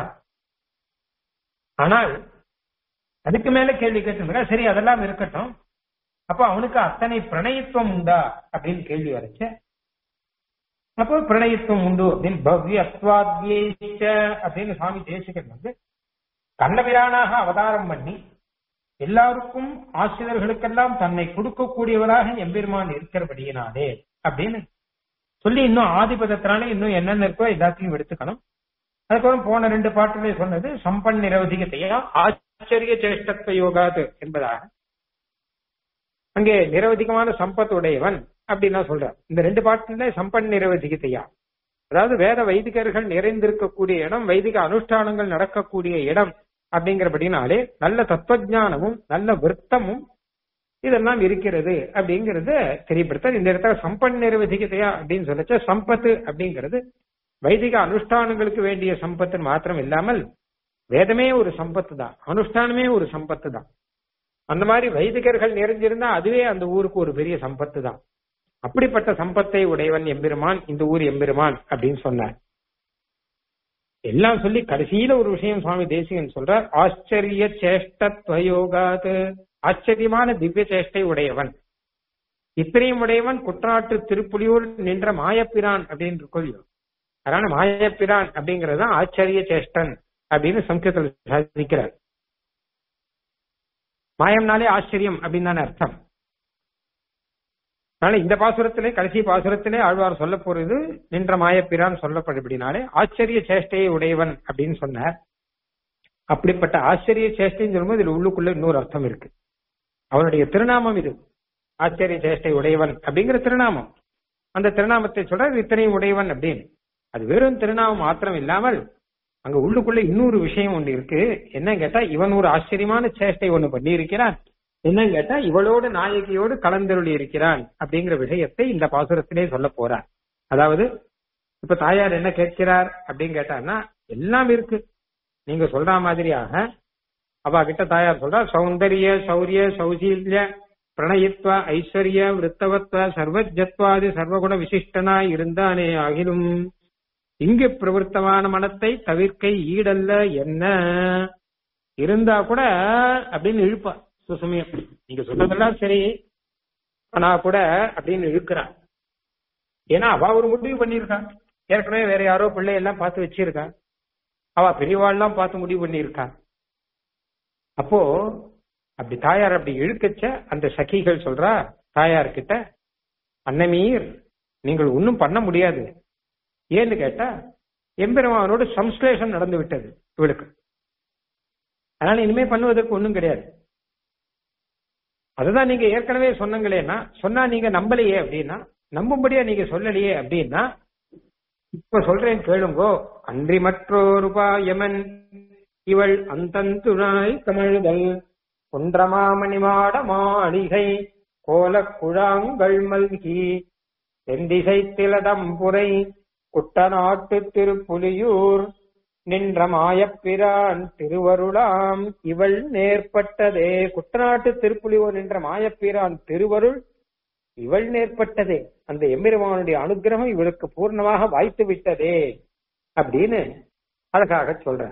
ஆனால் அதுக்கு மேல கேள்வி கேட்டிருந்தா சரி அதெல்லாம் இருக்கட்டும் அப்ப அவனுக்கு அத்தனை பிரணயத்துவம் உண்டா அப்படின்னு கேள்வி வரைச்ச அப்போ பிரணயத்துவம் உண்டு அப்படின்னு பவ்ய அத்வாத்யேச்ச அப்படின்னு சுவாமி தேசிகன் வந்து கண்ணபிரானாக அவதாரம் பண்ணி எல்லாருக்கும் ஆசிரியர்களுக்கெல்லாம் தன்னை கொடுக்கக்கூடியவராக எம்பெருமான் இருக்கிறபடியினாலே அப்படின்னு சொல்லி இன்னும் ஆதிபதத்தினால இன்னும் என்னென்ன இருக்கோ எல்லாத்தையும் எடுத்துக்கணும் அதுக்கப்புறம் போன ரெண்டு பாட்டுகளே சொன்னது சம்பன் நிரவதிகத்தையா ஆச்சரிய சேஷ்டத்வ யோகாது என்பதாக அங்கே நிரவதிகமான சம்பத் உடையவன் அப்படின்னா சொல்றார் இந்த ரெண்டு பாட்டுல சம்பன் நிரவதிகத்தையா அதாவது வேத வைதிகர்கள் நிறைந்திருக்கக்கூடிய இடம் வைதிக அனுஷ்டானங்கள் நடக்கக்கூடிய இடம் அப்படிங்கிறபடினாலே நல்ல தத்துவஜானமும் நல்ல விருத்தமும் இதெல்லாம் இருக்கிறது அப்படிங்கறத தெரியப்படுத்த இந்த இடத்துல சம்பன் நிரவதிகத்தையா அப்படின்னு சொல்லச்ச சம்பத்து அப்படிங்கிறது வைதிக அனுஷ்டானங்களுக்கு வேண்டிய சம்பத்து மாத்திரம் இல்லாமல் வேதமே ஒரு சம்பத்து தான் அனுஷ்டானமே ஒரு சம்பத்து தான் அந்த மாதிரி வைதிகர்கள் நிறைஞ்சிருந்தா அதுவே அந்த ஊருக்கு ஒரு பெரிய சம்பத்து தான் அப்படிப்பட்ட சம்பத்தை உடையவன் எம்பெருமான் இந்த ஊர் எம்பெருமான் அப்படின்னு சொன்னார் எல்லாம் சொல்லி கடைசியில ஒரு விஷயம் சுவாமி தேசிகன் சொல்றார் ஆச்சரிய சேஷ்டத்வயோகாது ஆச்சரியமான திவ்ய சேஷ்டை உடையவன் இத்தனையும் உடையவன் குற்றாற்று திருப்புலியூர் நின்ற மாயப்பிரான் அப்படின்னு கொள்ளும் அதனால மாயப்பிரான் அப்படிங்கறது தான் ஆச்சரிய சேஷ்டன் அப்படின்னு சம்ஸ்கிருதத்தில் சாதிக்கிறார் மாயம்னாலே ஆச்சரியம் அப்படின்னு தானே அர்த்தம் அதனால இந்த பாசுரத்திலே கடைசி பாசுரத்திலே ஆழ்வார் சொல்ல போறது நின்ற மாயப்பிரான் சொல்லப்படுபடினாலே ஆச்சரிய சேஷ்டையை உடையவன் அப்படின்னு சொன்னார் அப்படிப்பட்ட ஆச்சரிய சேஷ்டைன்னு சொல்லும்போது இதுல உள்ளுக்குள்ள இன்னொரு அர்த்தம் இருக்கு அவனுடைய திருநாமம் இது ஆச்சரிய சேஷ்டை உடையவன் அப்படிங்கிற திருநாமம் அந்த திருநாமத்தை சொல்ற இத்தனையும் உடையவன் அப்படின்னு அது வெறும் திருநாமம் மாத்திரம் இல்லாமல் அங்க உள்ளுக்குள்ள இன்னொரு விஷயம் ஒண்ணு இருக்கு என்னன்னு கேட்டா இவன் ஒரு ஆச்சரியமான சேஷ்டை ஒண்ணு பண்ணி இருக்கிறான் என்னன்னு கேட்டா இவளோடு நாயகியோடு கலந்தருளி இருக்கிறான் அப்படிங்கிற விஷயத்தை இந்த பாசுரத்திலே சொல்ல போறார் அதாவது இப்ப தாயார் என்ன கேட்கிறார் அப்படின்னு கேட்டான்னா எல்லாம் இருக்கு நீங்க சொல்ற மாதிரியாக அவ கிட்ட தாயார் சொல்றா சௌந்தரிய சௌரிய சௌசீல்ய பிரணயித்வ ஐஸ்வர்ய விருத்தவத்வ சர்வஜத்வாதி சர்வகுண விசிஷ்டனாய் இருந்தானே ஆகிலும் இங்கு பிரவருத்தமான மனத்தை தவிர்க்க ஈடல்ல என்ன இருந்தா கூட அப்படின்னு இழுப்பா சுசமயம் நீங்க சொல்றதெல்லாம் சரி ஆனா கூட அப்படின்னு இழுக்கிறான் ஏன்னா அவ ஒரு முடிவு பண்ணியிருக்கா ஏற்கனவே வேற யாரோ பிள்ளை எல்லாம் பார்த்து வச்சிருக்கா அவ பெரியவாள்லாம் பார்த்து முடிவு பண்ணியிருக்கா அப்போ அப்படி தாயார் அப்படி இழுக்கச்ச அந்த சகிகள் சொல்றா தாயார் கிட்ட அன்னமீர் நீங்கள் ஒன்னும் பண்ண முடியாது ஏன்னு கேட்டா எம்பெருமானோடு சம்ஸ்லேஷம் நடந்து விட்டது இவளுக்கு அதனால இனிமே பண்ணுவதற்கு ஒண்ணும் கிடையாது அதுதான் நீங்க ஏற்கனவே சொன்னங்களேன்னா சொன்னா நீங்க நம்பலையே அப்படின்னா நம்பும்படியா நீங்க சொல்லலையே அப்படின்னா இப்ப சொல்றேன் கேளுங்கோ அன்றி மற்றோருபாயமன் இவள் அந்தந்துழாய் கமழுதல் குன்றமாமணிமாட மாளிகை கோலக் குழாங்கள் மல்கி தென்திசை திலதம்புரை குட்டநாட்டு திருப்புலியூர் நின்ற மாயப்பிரான் திருவருளாம் இவள் நேர்பட்டதே குட்டநாட்டு திருப்புலியூர் நின்ற மாயப்பிரான் திருவருள் இவள் நேர்பட்டதே அந்த எம்பெருமானுடைய அனுகிரகம் இவளுக்கு பூர்ணமாக வாய்த்து விட்டதே அப்படின்னு அழகாக சொல்றேன்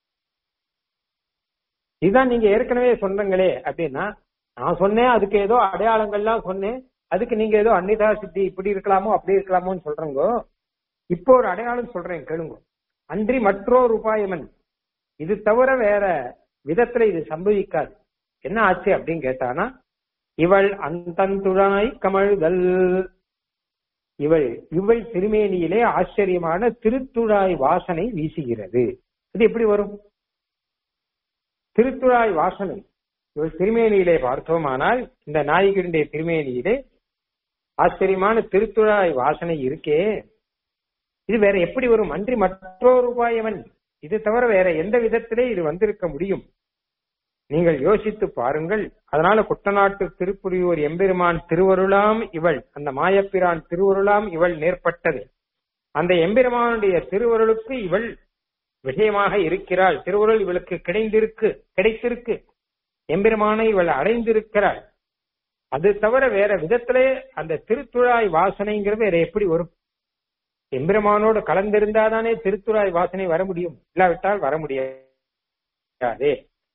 இதுதான் நீங்க ஏற்கனவே சொன்னங்களே அப்படின்னா நான் சொன்னேன் அதுக்கு ஏதோ அடையாளங்கள்லாம் சொன்னேன் அதுக்கு நீங்க ஏதோ அன்னிதா சித்தி இப்படி இருக்கலாமோ அப்படி இருக்கலாமோன்னு சொல்றேங்கோ இப்போ ஒரு அடையாளம் சொல்றேன் கேளுங்க அன்றி மற்றொரு உபாயமன் இது தவிர வேற விதத்துல இது சம்பவிக்காது என்ன ஆச்சு அப்படின்னு கேட்டானா இவள் அந்தந்துழாய் கமழ்தல் இவள் இவள் திருமேனியிலே ஆச்சரியமான திருத்துழாய் வாசனை வீசுகிறது இது எப்படி வரும் திருத்துழாய் வாசனை இவள் திருமேனியிலே பார்த்தோமானால் இந்த நாயகனுடைய திருமேனியிலே ஆச்சரியமான திருத்துழாய் வாசனை இருக்கே இது வேற எப்படி வரும் அன்றி மற்றொரு உபாயவன் இது தவிர வேற எந்த விதத்திலே இது வந்திருக்க முடியும் நீங்கள் யோசித்து பாருங்கள் அதனால குட்டநாட்டு திருப்புரியூர் எம்பெருமான் திருவருளாம் இவள் அந்த மாயப்பிரான் திருவருளாம் இவள் நேர்பட்டது அந்த எம்பெருமானுடைய திருவருளுக்கு இவள் விஷயமாக இருக்கிறாள் திருவருள் இவளுக்கு கிடைந்திருக்கு கிடைத்திருக்கு எம்பெருமானை இவள் அடைந்திருக்கிறாள் அது தவிர வேற விதத்திலே அந்த திருத்துழாய் வாசனைங்கிறது வேற எப்படி வரும் எம்பெருமானோடு கலந்திருந்தாதானே திருத்துழாய் வாசனை வர முடியும் இல்லாவிட்டால் வர முடியாதே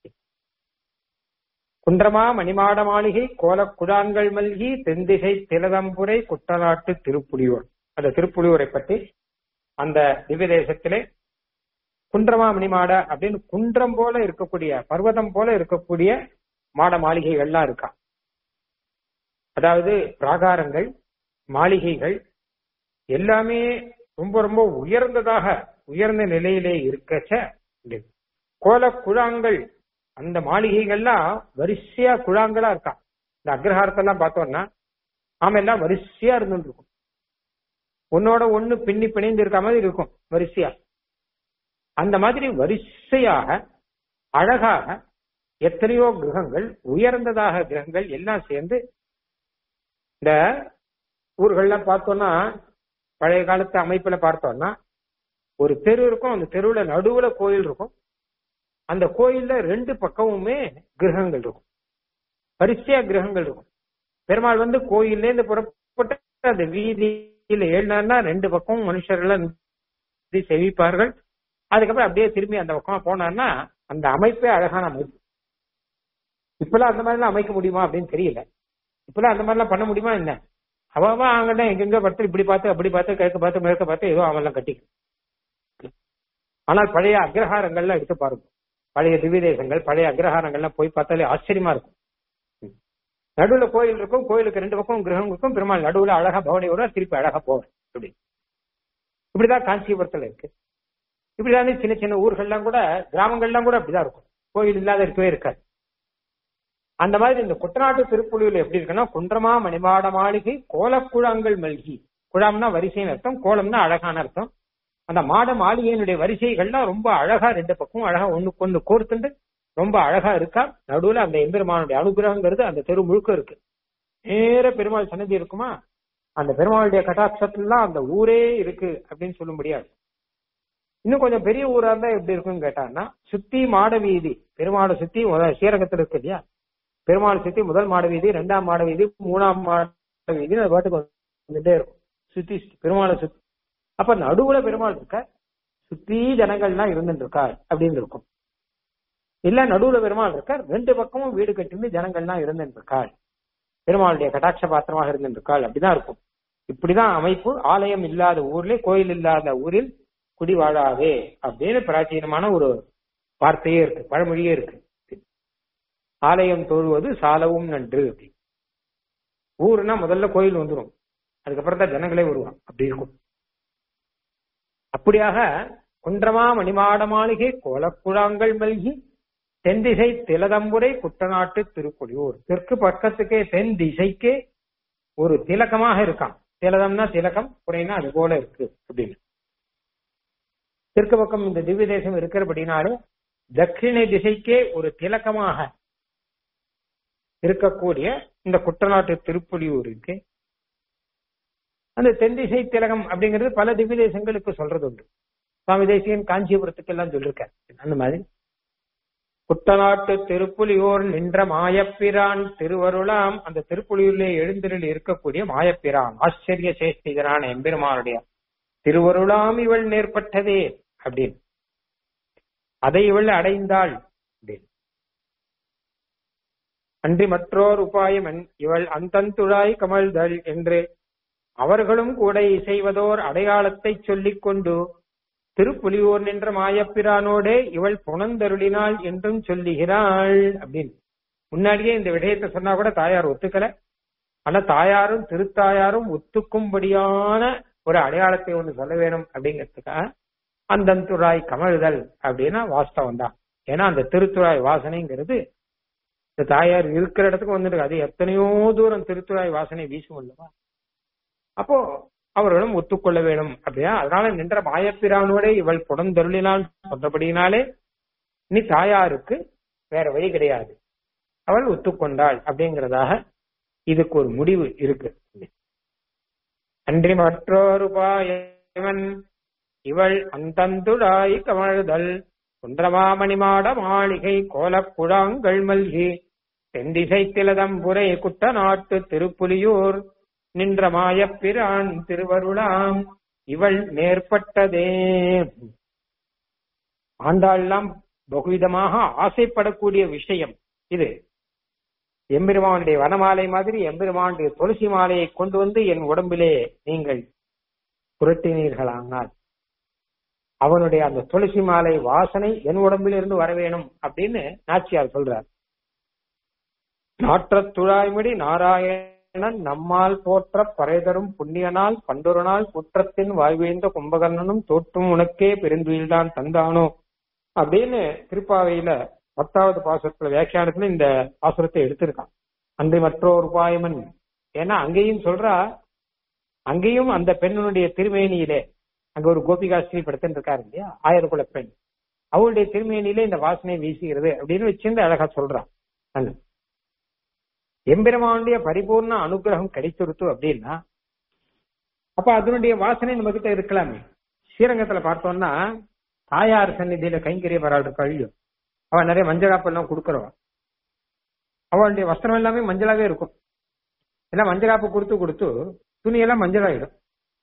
குன்றமா மணிமாட மாளிகை கோலக் குடான்கள் மல்கி தென்திசை திலதம்புரை குட்டநாட்டு திருப்புலியூர் அந்த திருப்புலியூரை பற்றி அந்த திவ்ய தேசத்திலே குன்றமா மணிமாட அப்படின்னு குன்றம் போல இருக்கக்கூடிய பர்வதம் போல இருக்கக்கூடிய மாட மாளிகைகள்லாம் இருக்கா அதாவது பிராகாரங்கள் மாளிகைகள் எல்லாமே ரொம்ப ரொம்ப உயர்ந்ததாக உயர்ந்த நிலையிலே இருக்கச்ச கோல குழாங்கள் அந்த மாளிகைகள்லாம் வரிசையா குழாங்களா இருக்கா இந்த அக்ரஹாரத்தெல்லாம் பார்த்தோம்னா ஆமா எல்லாம் வரிசையா இருந்துட்டு இருக்கும் உன்னோட ஒண்ணு பின்னி பிணைந்து இருக்க மாதிரி இருக்கும் வரிசையா அந்த மாதிரி வரிசையாக அழகாக எத்தனையோ கிரகங்கள் உயர்ந்ததாக கிரகங்கள் எல்லாம் சேர்ந்து இந்த ஊர்கள்லாம் பார்த்தோம்னா பழைய காலத்து அமைப்புல பார்த்தோம்னா ஒரு தெரு இருக்கும் அந்த தெருவுல நடுவுல கோயில் இருக்கும் அந்த கோயில்ல ரெண்டு பக்கமுமே கிரகங்கள் இருக்கும் வரிசையா கிரகங்கள் இருக்கும் பெருமாள் வந்து கோயில்ல இருந்து புறப்பட்டு அந்த வீதியில ஏழினார்னா ரெண்டு பக்கமும் மனுஷர்கள் செவிப்பார்கள் அதுக்கப்புறம் அப்படியே திரும்பி அந்த பக்கம் போனார்னா அந்த அமைப்பே அழகான அமைப்பு இப்பெல்லாம் அந்த மாதிரிலாம் அமைக்க முடியுமா அப்படின்னு தெரியல இப்பெல்லாம் அந்த மாதிரிலாம் பண்ண முடியுமா என்ன அவன் அங்கதான் எங்கெங்க பார்த்து இப்படி பார்த்து அப்படி பார்த்து கிழக்கு பார்த்து மேற்க பார்த்து ஏதோ அவெல்லாம் கட்டிக்க ஆனால் பழைய அக்ரஹாரங்கள்லாம் எடுத்து பாருங்க பழைய திவ்யதேசங்கள் பழைய அக்ரஹாரங்கள்லாம் போய் பார்த்தாலே ஆச்சரியமா இருக்கும் நடுவுல கோயில் இருக்கும் கோயிலுக்கு ரெண்டு பக்கம் கிரகம் இருக்கும் பெருமாள் நடுவுல அழகா பவனியோட திருப்பி அழகா போவார் இப்படி இப்படிதான் காஞ்சிபுரத்துல இருக்கு இப்படிதானே சின்ன சின்ன ஊர்கள்லாம் கூட கிராமங்கள்லாம் கூட அப்படிதான் இருக்கும் கோயில் இல்லாத இருக்கவே இருக்காது அந்த மாதிரி இந்த குட்டநாட்டு திருப்புலியூர்ல எப்படி இருக்குன்னா குன்றமா மணிமாட மாளிகை கோலக்குழாங்கள் மல்கி குழாம்னா வரிசைன்னு அர்த்தம் கோலம்னா அழகான அர்த்தம் அந்த மாட மாளிகையினுடைய வரிசைகள்லாம் ரொம்ப அழகா ரெண்டு பக்கம் அழகா ஒண்ணுக்கு ஒண்ணு கோர்த்துண்டு ரொம்ப அழகா இருக்கா நடுவுல அந்த எம்பெருமானுடைய அனுகிரகங்கிறது அந்த தெரு முழுக்க இருக்கு நேர பெருமாள் சன்னதி இருக்குமா அந்த பெருமாளுடைய கட்டாட்சத்துலாம் அந்த ஊரே இருக்கு அப்படின்னு சொல்ல முடியாது இன்னும் கொஞ்சம் பெரிய ஊரா இருந்தா எப்படி இருக்கும்னு கேட்டான்னா சுத்தி மாட வீதி பெருமாளை சுத்தி சீரகத்துல இருக்கு இல்லையா பெருமாள் சுத்தி முதல் மாட வீதி ரெண்டாம் மாட வீதி மூணாம் மாட வீதி அது பாட்டுக்கு வந்துட்டே இருக்கும் சுத்தி பெருமாளை சுத்தி அப்ப நடுவுல பெருமாள் இருக்க சுத்தி ஜனங்கள்லாம் இருந்துட்டு இருக்கார் அப்படின்னு இருக்கும் இல்ல நடுவுல பெருமாள் இருக்கார் ரெண்டு பக்கமும் வீடு கட்டிருந்து ஜனங்கள்லாம் இருந்துட்டு இருக்காள் பெருமாளுடைய கட்டாட்ச பாத்திரமாக இருந்துட்டு இருக்காள் அப்படிதான் இருக்கும் இப்படிதான் அமைப்பு ஆலயம் இல்லாத ஊர்ல கோயில் இல்லாத ஊரில் குடி வாழாதே அப்படின்னு பிராச்சீனமான ஒரு வார்த்தையே இருக்கு பழமொழியே இருக்கு ஆலயம் தொழுவது சாலவும் நன்று அப்படி ஊருனா முதல்ல கோயில் வந்துடும் அதுக்கப்புறம் தான் ஜனங்களே வருவான் அப்படி இருக்கும் அப்படியாக குன்றமா மணிமாட மாளிகை கோலக்குழாங்கள் மல்கி தென்திசை திலதம்புரை குட்டநாட்டு திருப்புலியூர் தெற்கு பக்கத்துக்கே தென் திசைக்கே ஒரு திலகமாக இருக்கான் திலதம்னா திலகம் குறைனா அது போல இருக்கு அப்படின்னு தெற்கு பக்கம் இந்த திவ்ய தேசம் இருக்கிறபடினாலே தட்சிணை திசைக்கே ஒரு திலக்கமாக இருக்கக்கூடிய இந்த குட்டநாட்டு திருப்புலியூர் இருக்கு அந்த தென்திசை திலகம் அப்படிங்கிறது பல திவ்ய தேசங்களுக்கு சொல்றது உண்டு சுவாமி தேசியன் காஞ்சிபுரத்துக்கு எல்லாம் சொல்லிருக்காரு அந்த மாதிரி குட்டநாட்டு திருப்புலியூர் நின்ற மாயப்பிரான் திருவருளாம் அந்த திருப்புலியூர்ல எழுந்திரில் இருக்கக்கூடிய மாயப்பிரான் ஆச்சரிய சேஷ்டிகரான எம்பெருமானுடைய திருவருளாம் இவள் நேர்பட்டதே அப்படின்னு அதை இவள் அடைந்தாள் அப்படின்னு அன்றி மற்றோர் உபாயம் இவள் அந்தந்துழாய் கமழ்தல் என்று அவர்களும் கூட இசைவதோர் அடையாளத்தை சொல்லிக் கொண்டு திருப்புலியூர் நின்ற மாயப்பிரானோடே இவள் புனந்தருளினாள் என்றும் சொல்லுகிறாள் அப்படின்னு முன்னாடியே இந்த விடயத்தை சொன்னா கூட தாயார் ஒத்துக்கல ஆனா தாயாரும் திருத்தாயாரும் ஒத்துக்கும்படியான ஒரு அடையாளத்தை ஒண்ணு சொல்ல வேணும் அப்படிங்கிறதுக்காக அந்தந்துராய் கமழுதல் அப்படின்னா வாஸ்தவம் தான் ஏன்னா அந்த திருத்துறாய் வாசனைங்கிறது இந்த தாயார் இருக்கிற இடத்துக்கு வந்துட்டு அது எத்தனையோ தூரம் திருத்துறாய் வாசனை வீசும் அல்லவா அப்போ அவர்களும் ஒத்துக்கொள்ள வேணும் அப்படியா அதனால நின்ற மாயப்பிரானோட இவள் புடந்தருளினால் சொன்னபடியினாலே நீ தாயாருக்கு வேற வழி கிடையாது அவள் ஒத்துக்கொண்டாள் அப்படிங்கிறதாக இதுக்கு ஒரு முடிவு இருக்கு அன்றி மற்றொரு பாயவன் இவள் அந்தந்துடாய் கமழுதல் குன்றமாமணி மாட மாளிகை கோலக்குழாங்கள் மல்கி தென்திசை திலதம்புரை குட்ட நாட்டு திருப்புலியூர் நின்ற மாயப்பிரான் திருவருளாம் இவள் மேற்பட்டதே ஆண்டாள்லாம் பகுவிதமாக ஆசைப்படக்கூடிய விஷயம் இது எம்பெருமானுடைய வனமாலை மாதிரி எம்பெருமானுடைய துளசி மாலையை கொண்டு வந்து என் உடம்பிலே நீங்கள் புரட்டினீர்களானால் அவனுடைய அந்த துளசி மாலை வாசனை என் உடம்பிலிருந்து வர வேணும் அப்படின்னு நாச்சியார் சொல்றார் நாற்றத் துழாய்மடி நாராயணன் நம்மால் போற்ற பறைதரும் புண்ணியனால் பண்டொரு நாள் குற்றத்தின் வாழ்வீழ்ந்த கும்பகர்ணனும் தோற்றும் உனக்கே பெருந்துயில்தான் தந்தானோ அப்படின்னு திருப்பாவையில பத்தாவது பாசுரத்துல வியாக்கியானத்துல இந்த பாசுரத்தை எடுத்திருக்கான் அன்று மற்றொரு உபாயமன் ஏன்னா அங்கேயும் சொல்றா அங்கேயும் அந்த பெண்ணுடைய திருமேனியிலே அங்க ஒரு கோபிகாஸ்திரி படுத்துட்டு இருக்காரு இல்லையா ஆயிரக்குல பெண் அவளுடைய திருமேனியிலே இந்த வாசனை வீசுகிறது அப்படின்னு வச்சிருந்து அழகா சொல்றான் அங்க எம்பெருமானுடைய பரிபூர்ண அனுகிரகம் கிடைத்துருத்து அப்படின்னா அப்ப அதனுடைய வாசனை நம்ம கிட்ட இருக்கலாமே ஸ்ரீரங்கத்துல பார்த்தோம்னா தாயார் சந்நிதியில கைங்கரிய வராள் கழிவு அவன் நிறைய மஞ்சள் காப்பெல்லாம் கொடுக்கறவன் அவளுடைய வஸ்திரம் எல்லாமே மஞ்சளாவே இருக்கும் எல்லாம் மஞ்சள் காப்பு கொடுத்து கொடுத்து துணியெல்லாம் மஞ்சளாயிடும்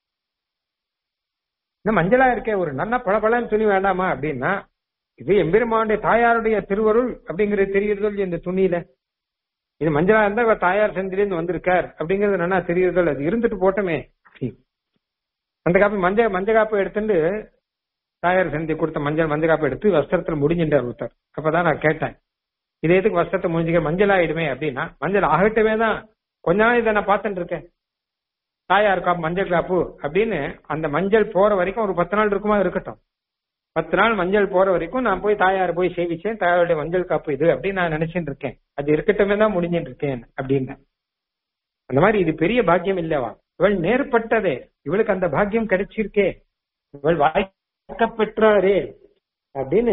இந்த மஞ்சளா இருக்கே ஒரு நல்ல பளபளன்னு துணி வேண்டாமா அப்படின்னா இது எம்பெருமானுடைய தாயாருடைய திருவருள் அப்படிங்கிறது தெரியுறதோ இந்த துணியில இது மஞ்சளா இருந்தா இவர் தாயார் சந்திலிருந்து வந்திருக்கார் அப்படிங்கிறது நல்லா தெரியுறதோ அது இருந்துட்டு போட்டோமே அந்த காப்பி மஞ்சள் மஞ்சள் காப்பு எடுத்துட்டு தாயார் சந்தி கொடுத்த மஞ்சள் மஞ்சள் காப்பு எடுத்து வஸ்திரத்துல முடிஞ்சின்றார் ஒருத்தர் அப்பதான் நான் கேட்டேன் இது எதுக்கு வஸ்திரத்தை முடிஞ்சுக்க மஞ்சள் ஆயிடுமே அப்படின்னா மஞ்சள் ஆகட்டவே தான் கொஞ்ச நாள் இதை நான் பார்த்துட்டு இருக்கேன் தாயார் காப்பு மஞ்சள் காப்பு அப்படின்னு அந்த மஞ்சள் போற வரைக்கும் ஒரு பத்து நாள் இருக்குமா இருக்கட்டும் பத்து நாள் மஞ்சள் போற வரைக்கும் நான் போய் தாயார் போய் சேவிச்சேன் தாயாருடைய மஞ்சள் காப்பு இது அப்படின்னு நான் நினைச்சிட்டு இருக்கேன் அது இருக்கட்டுமே தான் முடிஞ்சிட்டு இருக்கேன் அப்படின்னு அந்த மாதிரி இது பெரிய பாக்கியம் இல்லவா இவள் நேர்பட்டதே இவளுக்கு அந்த பாக்கியம் கிடைச்சிருக்கே இவள் வாய்க்க பெற்றாரே அப்படின்னு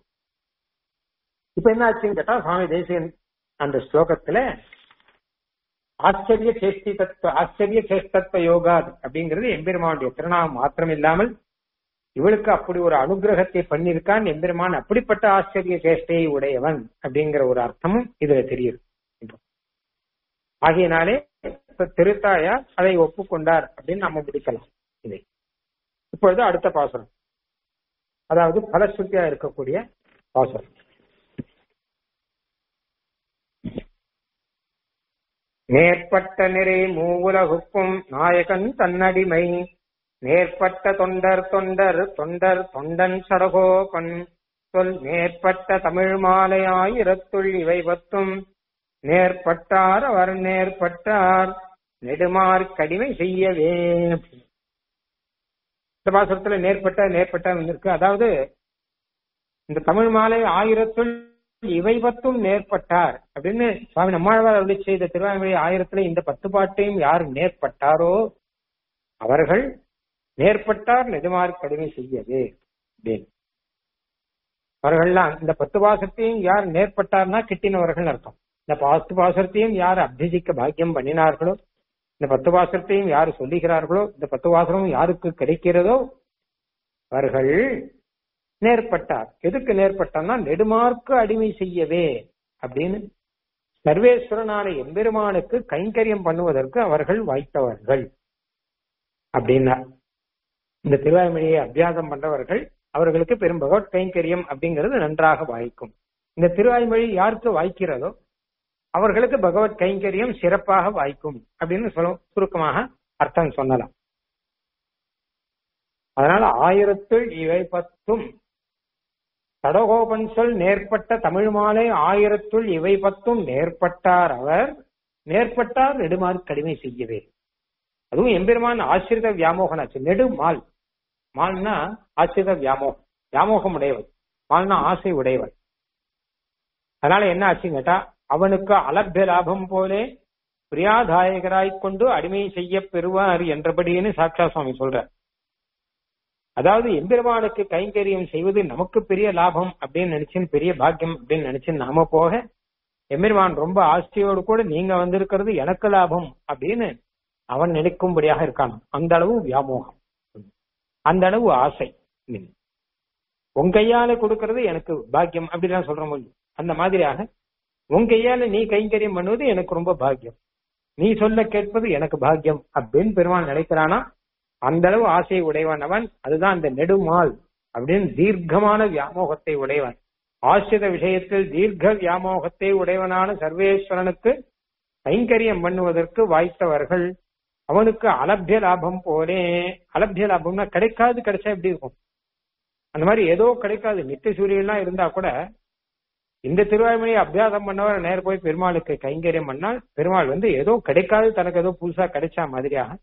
இப்ப என்ன ஆச்சுன்னு கேட்டா சுவாமி தேசியன் அந்த ஸ்லோகத்துல ஆச்சரிய சேஷ்டி தத்துவ ஆச்சரிய சேஷ்டத்வ யோகா அப்படிங்கிறது எம்பெருமானுடைய திருநாமம் மாத்திரம் இல்லாமல் இவளுக்கு அப்படி ஒரு அனுகிரகத்தை பண்ணியிருக்கான் எம்பெருமான் அப்படிப்பட்ட ஆச்சரிய சேஷ்டையை உடையவன் அப்படிங்கிற ஒரு அர்த்தமும் இதுல தெரியுது ஆகையினாலே திருத்தாயார் அதை ஒப்புக்கொண்டார் அப்படின்னு நம்ம முடிக்கலாம் இதை இப்பொழுது அடுத்த பாசுரம் அதாவது பலஸ்ருத்தியா இருக்கக்கூடிய பாசுரம் நேர்பட்ட நிறை மூவுலகுக்கும் நாயகன் தன்னடிமை நேர்பட்ட தொண்டர் தொண்டர் தொண்டர் தொண்டன் சடகோபன் சொல் நேர்பட்ட தமிழ் மாலை ஆயிரத்துள் இவை பத்தும் நேர்பட்டார் அவர் நேர்பட்டார் நெடுமார் கடிமை செய்யவே இந்த பாசுரத்துல நேர்பட்ட நேர்பட்ட இருக்கு அதாவது இந்த தமிழ் மாலை ஆயிரத்துள் இவை பத்தும் நேர்பட்டார் அப்படின்னு சுவாமி நம்மாழ்வார் அருளி செய்த திருவாய்மொழி ஆயிரத்துல இந்த பத்து பாட்டையும் யார் நேர்பட்டாரோ அவர்கள் நேர்பட்டார் நெடுமாறு கடுமை செய்யவே அப்படின்னு அவர்கள்லாம் இந்த பத்து பாசத்தையும் யார் நேர்பட்டார்னா கிட்டினவர்கள் அர்த்தம் இந்த பத்து பாசத்தையும் யார் அபியசிக்க பாக்கியம் பண்ணினார்களோ இந்த பத்து பாசத்தையும் யார் சொல்லுகிறார்களோ இந்த பத்து வாசனமும் யாருக்கு கிடைக்கிறதோ அவர்கள் நேர்பட்டார் எதுக்கு நேர்பட்டார்னா நெடுமார்க்கு அடிமை செய்யவே அப்படின்னு சர்வேஸ்வரனான எம்பெருமானுக்கு கைங்கரியம் பண்ணுவதற்கு அவர்கள் வாய்த்தவர்கள் அப்படின்னா இந்த திருவாய்மொழியை அபியாசம் பண்றவர்கள் அவர்களுக்கு பெரும் பகவத் கைங்கரியம் அப்படிங்கிறது நன்றாக வாய்க்கும் இந்த திருவாய்மொழி யாருக்கு வாய்க்கிறதோ அவர்களுக்கு பகவத் கைங்கரியம் சிறப்பாக வாய்க்கும் அப்படின்னு சொல்ல சுருக்கமாக அர்த்தம் சொல்லலாம் அதனால ஆயிரத்துள் இவை பத்தும் தடகோபன் சொல் நேர்பட்ட தமிழ் மாலை ஆயிரத்துள் இவை பத்தும் நேர்பட்டார் அவர் நேர்பட்டார் நெடுமாறு கடிமை செய்யவே அதுவும் எம்பெருமான் ஆசிரித வியாமோகனாச்சு நெடுமால் மால்னா ஆசிரித வியாமோகம் வியாமோகம் உடையவர் மால்னா ஆசை உடையவர் அதனால என்ன ஆச்சுன்னு கேட்டா அவனுக்கு அலபிய லாபம் போலே பிரியாதாயகராய் கொண்டு அடிமை செய்ய பெறுவார் என்றபடின்னு சாட்சா சுவாமி சொல்றார் அதாவது எம்பெருமானுக்கு கைங்கரியம் செய்வது நமக்கு பெரிய லாபம் அப்படின்னு நினைச்சு பெரிய பாக்கியம் அப்படின்னு நினைச்சு நாம போக எம்பெருமான் ரொம்ப ஆஸ்தியோடு கூட நீங்க வந்திருக்கிறது எனக்கு லாபம் அப்படின்னு அவன் நினைக்கும்படியாக இருக்கான் அந்த அளவு வியாமோகம் அந்த அளவு ஆசை உன் கையால கொடுக்கறது எனக்கு பாக்கியம் அப்படிலாம் சொல்ற முடியும் அந்த மாதிரியாக உன் கையால நீ கைங்கரியம் பண்ணுவது எனக்கு ரொம்ப பாக்கியம் நீ சொல்ல கேட்பது எனக்கு பாக்கியம் அப்படின்னு பெருமான் நினைக்கிறானா அந்த அளவு ஆசையை உடையவன் அவன் அதுதான் அந்த நெடுமால் அப்படின்னு தீர்க்கமான வியாமோகத்தை உடையவன் ஆசிரித விஷயத்தில் தீர்க்க வியாமோகத்தை உடையவனான சர்வேஸ்வரனுக்கு கைங்கரியம் பண்ணுவதற்கு வாய்த்தவர்கள் அவனுக்கு அலபிய லாபம் போலே அலபிய லாபம்னா கிடைக்காது கிடைச்சா எப்படி இருக்கும் அந்த மாதிரி ஏதோ கிடைக்காது நித்திய சூரியன்லாம் இருந்தா கூட இந்த திருவாய்மொழியை அபியாசம் பண்ணவர் நேர போய் பெருமாளுக்கு கைங்கரியம் பண்ணால் பெருமாள் வந்து ஏதோ கிடைக்காது தனக்கு ஏதோ புதுசா கிடைச்சா மாதிரியாக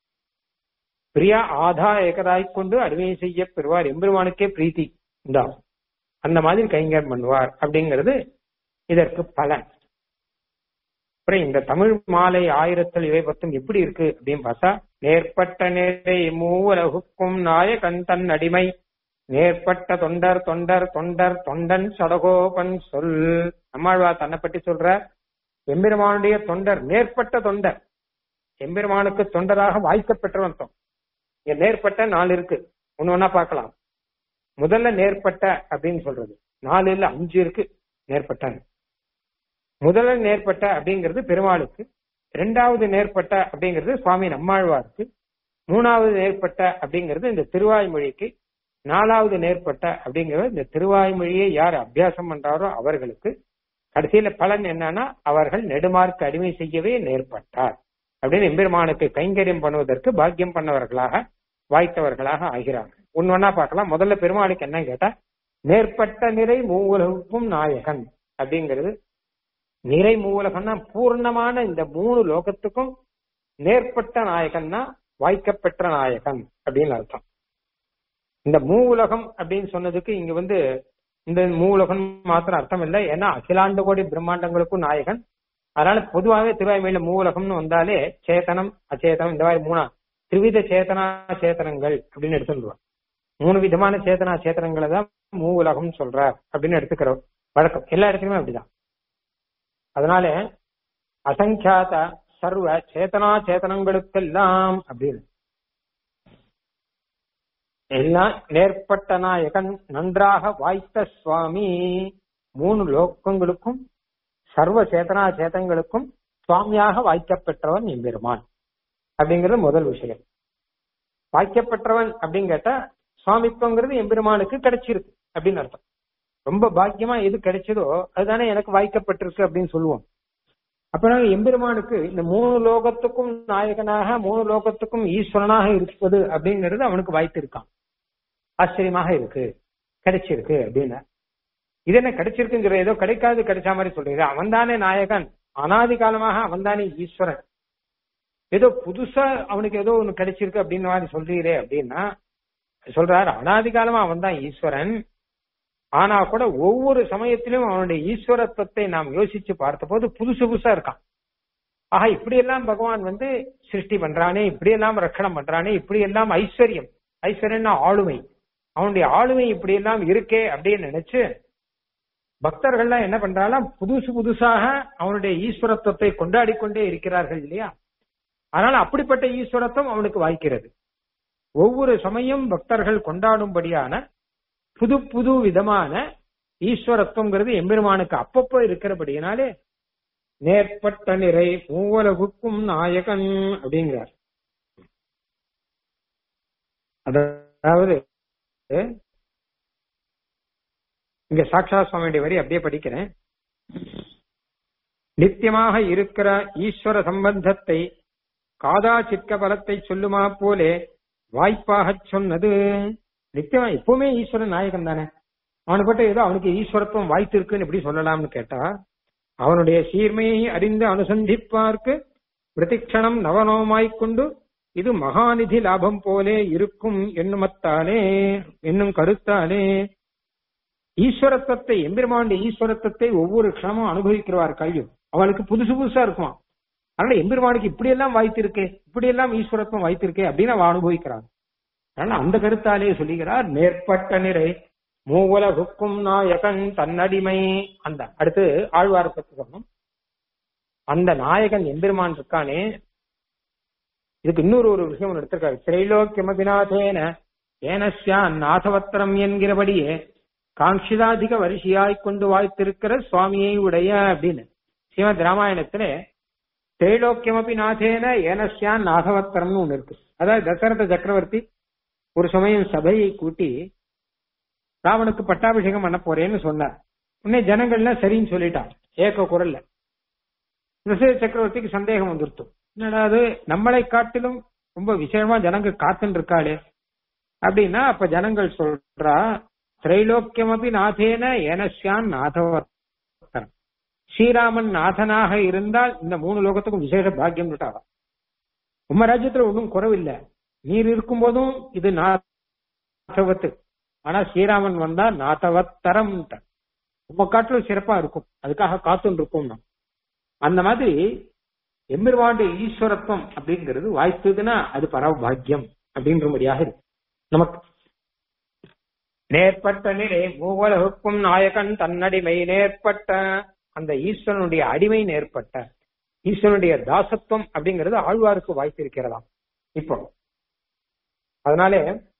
பிரியா ஆதாயகராய் கொண்டு அடிமை செய்ய பெறுவார் எம்பெருமானுக்கே பிரீத்தி உண்டாகும் அந்த மாதிரி கைங்கரியம் பண்ணுவார் அப்படிங்கிறது இதற்கு பலன் அப்புறம் இந்த தமிழ் மாலை ஆயிரத்தில் இவை பத்தும் எப்படி இருக்கு அப்படின்னு பார்த்தா நேர்பட்ட நேரை மூவலகுக்கும் நாயகன் தன் அடிமை நேர்பட்ட தொண்டர் தொண்டர் தொண்டர் தொண்டன் சடகோபன் சொல் நம்மாழ்வா தன்னை பற்றி சொல்ற எம்பெருமானுடைய தொண்டர் நேர்பட்ட தொண்டர் எம்பெருமானுக்கு தொண்டராக வாய்க்கப்பெற்றவன் இங்க நேர்பட்ட நாலு இருக்கு ஒன்னு ஒன்னா பார்க்கலாம் முதல்ல நேர்பட்ட அப்படின்னு சொல்றது நாலு இல்ல அஞ்சு இருக்கு நேர்பட்ட முதல்ல நேர்பட்ட அப்படிங்கிறது பெருமாளுக்கு இரண்டாவது நேர்பட்ட அப்படிங்கிறது சுவாமி நம்மாழ்வாருக்கு மூணாவது நேர்பட்ட அப்படிங்கிறது இந்த திருவாய்மொழிக்கு நாலாவது நேர்பட்ட அப்படிங்கிறது இந்த திருவாய்மொழியை யார் அபியாசம் பண்றாரோ அவர்களுக்கு கடைசியில பலன் என்னன்னா அவர்கள் நெடுமார்க்கு அடிமை செய்யவே நேர்பட்டார் அப்படின்னு எம்பெருமானுக்கு கைங்கரியம் பண்ணுவதற்கு பாக்கியம் பண்ணவர்களாக வாய்த்தவர்களாக ஆகிறார்கள் ஒன்னொன்னா பார்க்கலாம் முதல்ல பெருமாளுக்கு என்ன கேட்டா நேர்பட்ட நிறை மூவுலகுக்கும் நாயகன் அப்படிங்கிறது நிறை மூவுலகம்னா பூர்ணமான இந்த மூணு லோகத்துக்கும் நேர்பட்ட நாயகன்னா வாய்க்கப்பெற்ற நாயகன் அப்படின்னு அர்த்தம் இந்த மூ உலகம் அப்படின்னு சொன்னதுக்கு இங்க வந்து இந்த மூ உலகம் மாத்திரம் அர்த்தம் இல்லை ஏன்னா அகிலாண்டு கோடி பிரம்மாண்டங்களுக்கும் நாயகன் அதனால பொதுவாகவே திருவாய்மொழியில மூ உலகம்னு வந்தாலே சேத்தனம் அச்சேதனம் இந்த மாதிரி மூணா திரிவித சேத்தனா சேத்தனங்கள் அப்படின்னு எடுத்துருவார் மூணு விதமான சேத்தனா சேத்தனங்களை தான் மூ உலகம் சொல்றார் அப்படின்னு எடுத்துக்கிறோம் வழக்கம் எல்லா இடத்துலயுமே அப்படிதான் அதனால அசங்கியாத சர்வ சேத்தனா சேத்தனங்களுக்கெல்லாம் அப்படின்னு எல்லாம் நேர்பட்ட நாயகன் நன்றாக வாய்த்த சுவாமி மூணு லோகங்களுக்கும் சர்வ சேதனா சேதங்களுக்கும் சுவாமியாக வாய்க்கப்பெற்றவன் எம்பெருமான் அப்படிங்கிறது முதல் விஷயம் வாய்க்கப்பெற்றவன் அப்படின்னு கேட்டா சுவாமித்துவங்கிறது எம்பெருமானுக்கு கிடைச்சிருக்கு அப்படின்னு அர்த்தம் ரொம்ப பாக்கியமா எது கிடைச்சதோ அதுதானே எனக்கு வாய்க்கப்பட்டிருக்கு அப்படின்னு சொல்லுவோம் அப்புறம் எம்பெருமானுக்கு இந்த மூணு லோகத்துக்கும் நாயகனாக மூணு லோகத்துக்கும் ஈஸ்வரனாக இருப்பது அப்படிங்கிறது அவனுக்கு வாய்த்திருக்கான் ஆச்சரியமாக இருக்கு கிடைச்சிருக்கு அப்படின்னு இது என்ன கிடைச்சிருக்குங்கிற ஏதோ கிடைக்காது கிடைச்ச மாதிரி சொல்றீங்க அவன் தானே நாயகன் அனாதி காலமாக அவன் தானே ஈஸ்வரன் ஏதோ புதுசா அவனுக்கு ஏதோ ஒண்ணு கிடைச்சிருக்கு அப்படின்னு மாதிரி சொல்றீரே அப்படின்னா சொல்றாரு அனாதி காலமா அவன் தான் ஈஸ்வரன் ஆனா கூட ஒவ்வொரு சமயத்திலும் அவனுடைய ஈஸ்வரத்துவத்தை நாம் யோசிச்சு பார்த்த போது புதுசு புதுசா இருக்கான் ஆக இப்படி எல்லாம் பகவான் வந்து சிருஷ்டி பண்றானே இப்படி எல்லாம் ரட்சணம் பண்றானே இப்படி எல்லாம் ஐஸ்வர்யம் ஐஸ்வர்யம்னா ஆளுமை அவனுடைய ஆளுமை இப்படி எல்லாம் இருக்கே அப்படின்னு நினைச்சு பக்தர்கள்லாம் என்ன பண்றாலும் புதுசு புதுசாக அவனுடைய ஈஸ்வரத்துவத்தை கொண்டாடி கொண்டே இருக்கிறார்கள் இல்லையா அதனால அப்படிப்பட்ட ஈஸ்வரத்துவம் அவனுக்கு வாய்க்கிறது ஒவ்வொரு சமயம் பக்தர்கள் கொண்டாடும்படியான புது புது விதமான ஈஸ்வரத்துவங்கிறது எம்பெருமானுக்கு அப்பப்போ இருக்கிறபடியினாலே நேர்பட்ட நிறை மூவலகுக்கும் நாயகன் அப்படிங்கிறார் அதாவது இங்க சாட்சா சுவாமியுடைய வரி அப்படியே படிக்கிறேன் நித்தியமாக இருக்கிற ஈஸ்வர சம்பந்தத்தை காதா சிற்க பலத்தை சொல்லுமா போலே வாய்ப்பாக சொன்னது நித்தியமா எப்பவுமே ஈஸ்வரன் நாயகன் தானே அவனுக்கு ஏதோ அவனுக்கு ஈஸ்வரத்துவம் வாய்த்திருக்குன்னு எப்படி சொல்லலாம்னு கேட்டா அவனுடைய சீர்மையை அறிந்து அனுசந்திப்பார்க்கு பிரதிக்ஷணம் நவனோமாய்க் கொண்டு இது மகாநிதி லாபம் போலே இருக்கும் என்னுமத்தாலே என்னும் கருத்தாலே ஈஸ்வரத்துவத்தை எம்பெருமானுடைய ஈஸ்வரத்துவத்தை ஒவ்வொரு க்ஷணமும் அனுபவிக்கிறவார் கல்வியும் அவளுக்கு புதுசு புதுசா இருக்குமா அதனால எம்பெருமானுக்கு இப்படி எல்லாம் வாய்த்திருக்கே இப்படி எல்லாம் ஈஸ்வரத்துவம் வாய்த்திருக்கே அப்படின்னு அவ அனுபவிக்கிறான் அதனால அந்த கருத்தாலே சொல்லுகிறார் மேற்பட்ட நிறை மூவுலகுக்கும் நாயகன் தன்னடிமை அந்த அடுத்து ஆழ்வார பத்தி சொல்லணும் அந்த நாயகன் எம்பெருமான் இருக்கானே இதுக்கு இன்னொரு ஒரு விஷயம் ஒன்று எடுத்திருக்காரு திரைலோக்கியமபிநாதேன ஏனஸ்யா நாதவத்திரம் என்கிறபடியே காங்கிதாதிக வரிசையாய் கொண்டு வாய்த்திருக்கிற சுவாமியை உடைய அப்படின்னு ஸ்ரீமத் ராமாயணத்துல திரைலோக்கியமபி நாதேன ஏனஸ்யான் நாகவத்திரம்னு ஒண்ணு இருக்கு அதாவது தசரத சக்கரவர்த்தி ஒரு சமயம் சபையை கூட்டி ராவனுக்கு பட்டாபிஷேகம் பண்ண போறேன்னு சொன்னார் உடனே ஜனங்கள்லாம் சரின்னு சொல்லிட்டான் ஏக குரல்ல தசரத சக்கரவர்த்திக்கு சந்தேகம் வந்துருத்தோம் என்னடா அது நம்மளை காட்டிலும் ரொம்ப விசேஷமா ஜனங்க காத்துன்னு இருக்காளே அப்படின்னா அப்ப ஜனங்கள் சொல்றா திரைலோக்கியமபி நாதேன ஏனஸ்யான் நாதவர்த்தனம் ஸ்ரீராமன் நாதனாக இருந்தால் இந்த மூணு லோகத்துக்கும் விசேஷ பாக்கியம் விட்டாவா உம்ம ராஜ்யத்துல ஒன்றும் குறவில்லை நீர் இருக்கும் போதும் இது நாதவத்து ஆனா ஸ்ரீராமன் வந்தா நாதவத்தரம் உம்ம காட்டிலும் சிறப்பா இருக்கும் அதுக்காக காத்துன்னு இருக்கும் நாம் அந்த மாதிரி எம்பெருமானுடைய ஈஸ்வரத்துவம் அப்படிங்கிறது வாய்த்ததுன்னா அது பரவபாகியம் அப்படின்றபடியாக இருக்கு நமக்கு நேர்பட்ட நிலை மூவலகுக்கும் நாயகன் தன்னடிமை நேர்பட்ட அந்த ஈஸ்வரனுடைய அடிமை நேர்பட்ட ஈஸ்வரனுடைய தாசத்துவம் அப்படிங்கிறது ஆழ்வாருக்கு வாய்த்திருக்கிறதாம் இப்போ அதனாலே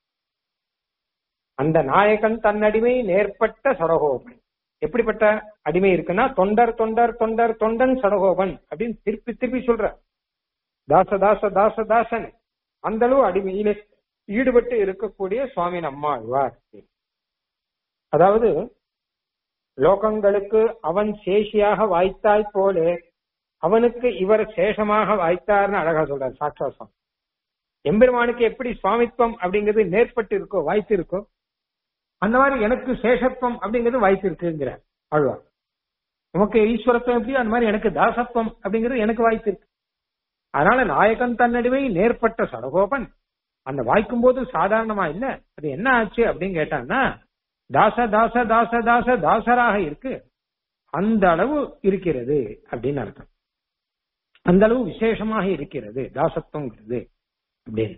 அந்த நாயகன் தன்னடிமை நேர்பட்ட சடகோபன் எப்படிப்பட்ட அடிமை இருக்குன்னா தொண்டர் தொண்டர் தொண்டர் தொண்டன் சடகோபன் அப்படின்னு திருப்பி திருப்பி சொல்ற தாச தாச தாச தாசன் அந்த அளவு அடிமையிலே ஈடுபட்டு இருக்கக்கூடிய சுவாமி நம்மாழ்வார் அதாவது லோகங்களுக்கு அவன் சேஷியாக வாய்த்தாய் போலே அவனுக்கு இவர் சேஷமாக வாய்த்தார்னு அழகா சொல்றார் சாட்சாசம் எம்பெருமானுக்கு எப்படி சுவாமித்வம் அப்படிங்கிறது நேர்பட்டு இருக்கோ வாய்த்து இருக்கோ அந்த மாதிரி எனக்கு சேஷத்துவம் அப்படிங்கிறது வாய்ப்பு இருக்குங்கிற ஆழ்வார் உமக்கு ஈஸ்வரத்துவம் எப்படி அந்த மாதிரி எனக்கு தாசத்துவம் அப்படிங்கிறது எனக்கு வாய்ப்பு இருக்கு அதனால நாயகன் தன்னடிமை நேர்பட்ட சடகோபன் அந்த வாய்க்கும் போது சாதாரணமா இல்ல அது என்ன ஆச்சு அப்படின்னு கேட்டான்னா தாச தாச தாச தாச தாசராக இருக்கு அந்த அளவு இருக்கிறது அப்படின்னு அர்த்தம் அந்த அளவு விசேஷமாக இருக்கிறது தாசத்துவங்கிறது அப்படின்னு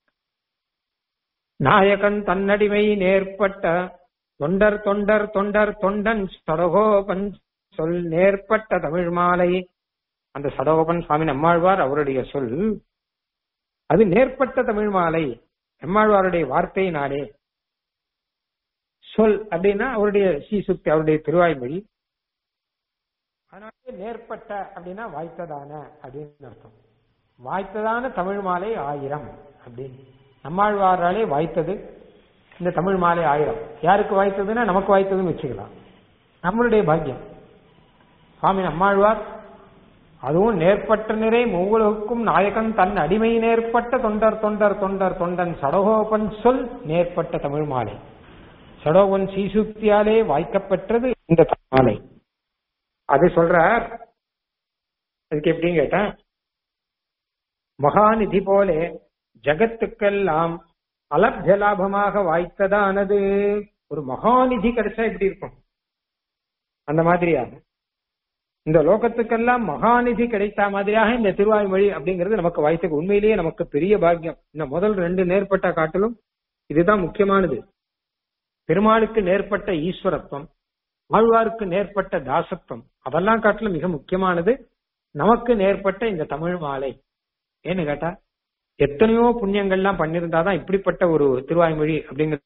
நாயகன் தன்னடிமை நேர்பட்ட தொண்டர் தொண்டர் தொண்டர் தொண்டன் சடகோபன் சொல் நேர்பட்ட தமிழ் மாலை அந்த சடகோபன் சுவாமி நம்மாழ்வார் அவருடைய சொல் அது நேர்பட்ட தமிழ் மாலை நம்மாழ்வாருடைய வார்த்தையினாலே சொல் அப்படின்னா அவருடைய ஸ்ரீசுக்தி அவருடைய திருவாய்மொழி அதனால நேர்பட்ட அப்படின்னா வாய்த்ததான அப்படின்னு அர்த்தம் வாய்த்ததான தமிழ் மாலை ஆயிரம் அப்படின்னு நம்மாழ்வாராலே வாய்த்தது இந்த தமிழ் மாலை ஆயிரம் யாருக்கு வாய்த்ததுன்னா நமக்கு வாய்த்ததுன்னு வச்சுக்கலாம் நம்மளுடைய பாக்கியம் சுவாமி நம்மாழ்வார் அதுவும் நேர்பட்ட நிறை மூவுலகுக்கும் நாயகன் தன் அடிமை நேர்பட்ட தொண்டர் தொண்டர் தொண்டர் தொண்டன் சடகோபன் சொல் நேர்பட்ட தமிழ் மாலை சடோபன் சீசுக்தியாலே வாய்க்கப்பெற்றது இந்த மாலை அது சொல்றார் அதுக்கு எப்படின்னு கேட்டேன் மகாநிதி போலே ஜகத்துக்கெல்லாம் அலப்ய லாபமாக வாய்த்ததானது ஒரு மகாநிதி கிடைச்சா எப்படி இருக்கும் அந்த மாதிரியாக இந்த லோகத்துக்கெல்லாம் மகாநிதி கிடைத்த மாதிரியாக இந்த திருவாய்மொழி அப்படிங்கிறது நமக்கு வாய்த்தது உண்மையிலேயே நமக்கு பெரிய பாக்கியம் இந்த முதல் ரெண்டு நேர்பட்ட காட்டிலும் இதுதான் முக்கியமானது பெருமாளுக்கு நேர்பட்ட ஈஸ்வரத்துவம் ஆழ்வாருக்கு நேர்பட்ட தாசத்துவம் அதெல்லாம் காட்டிலும் மிக முக்கியமானது நமக்கு நேர்பட்ட இந்த தமிழ் மாலை ஏன்னு கேட்டா எத்தனையோ புண்ணியங்கள்லாம் பண்ணிருந்தாதான் இப்படிப்பட்ட ஒரு திருவாய்மொழி அப்படிங்கிற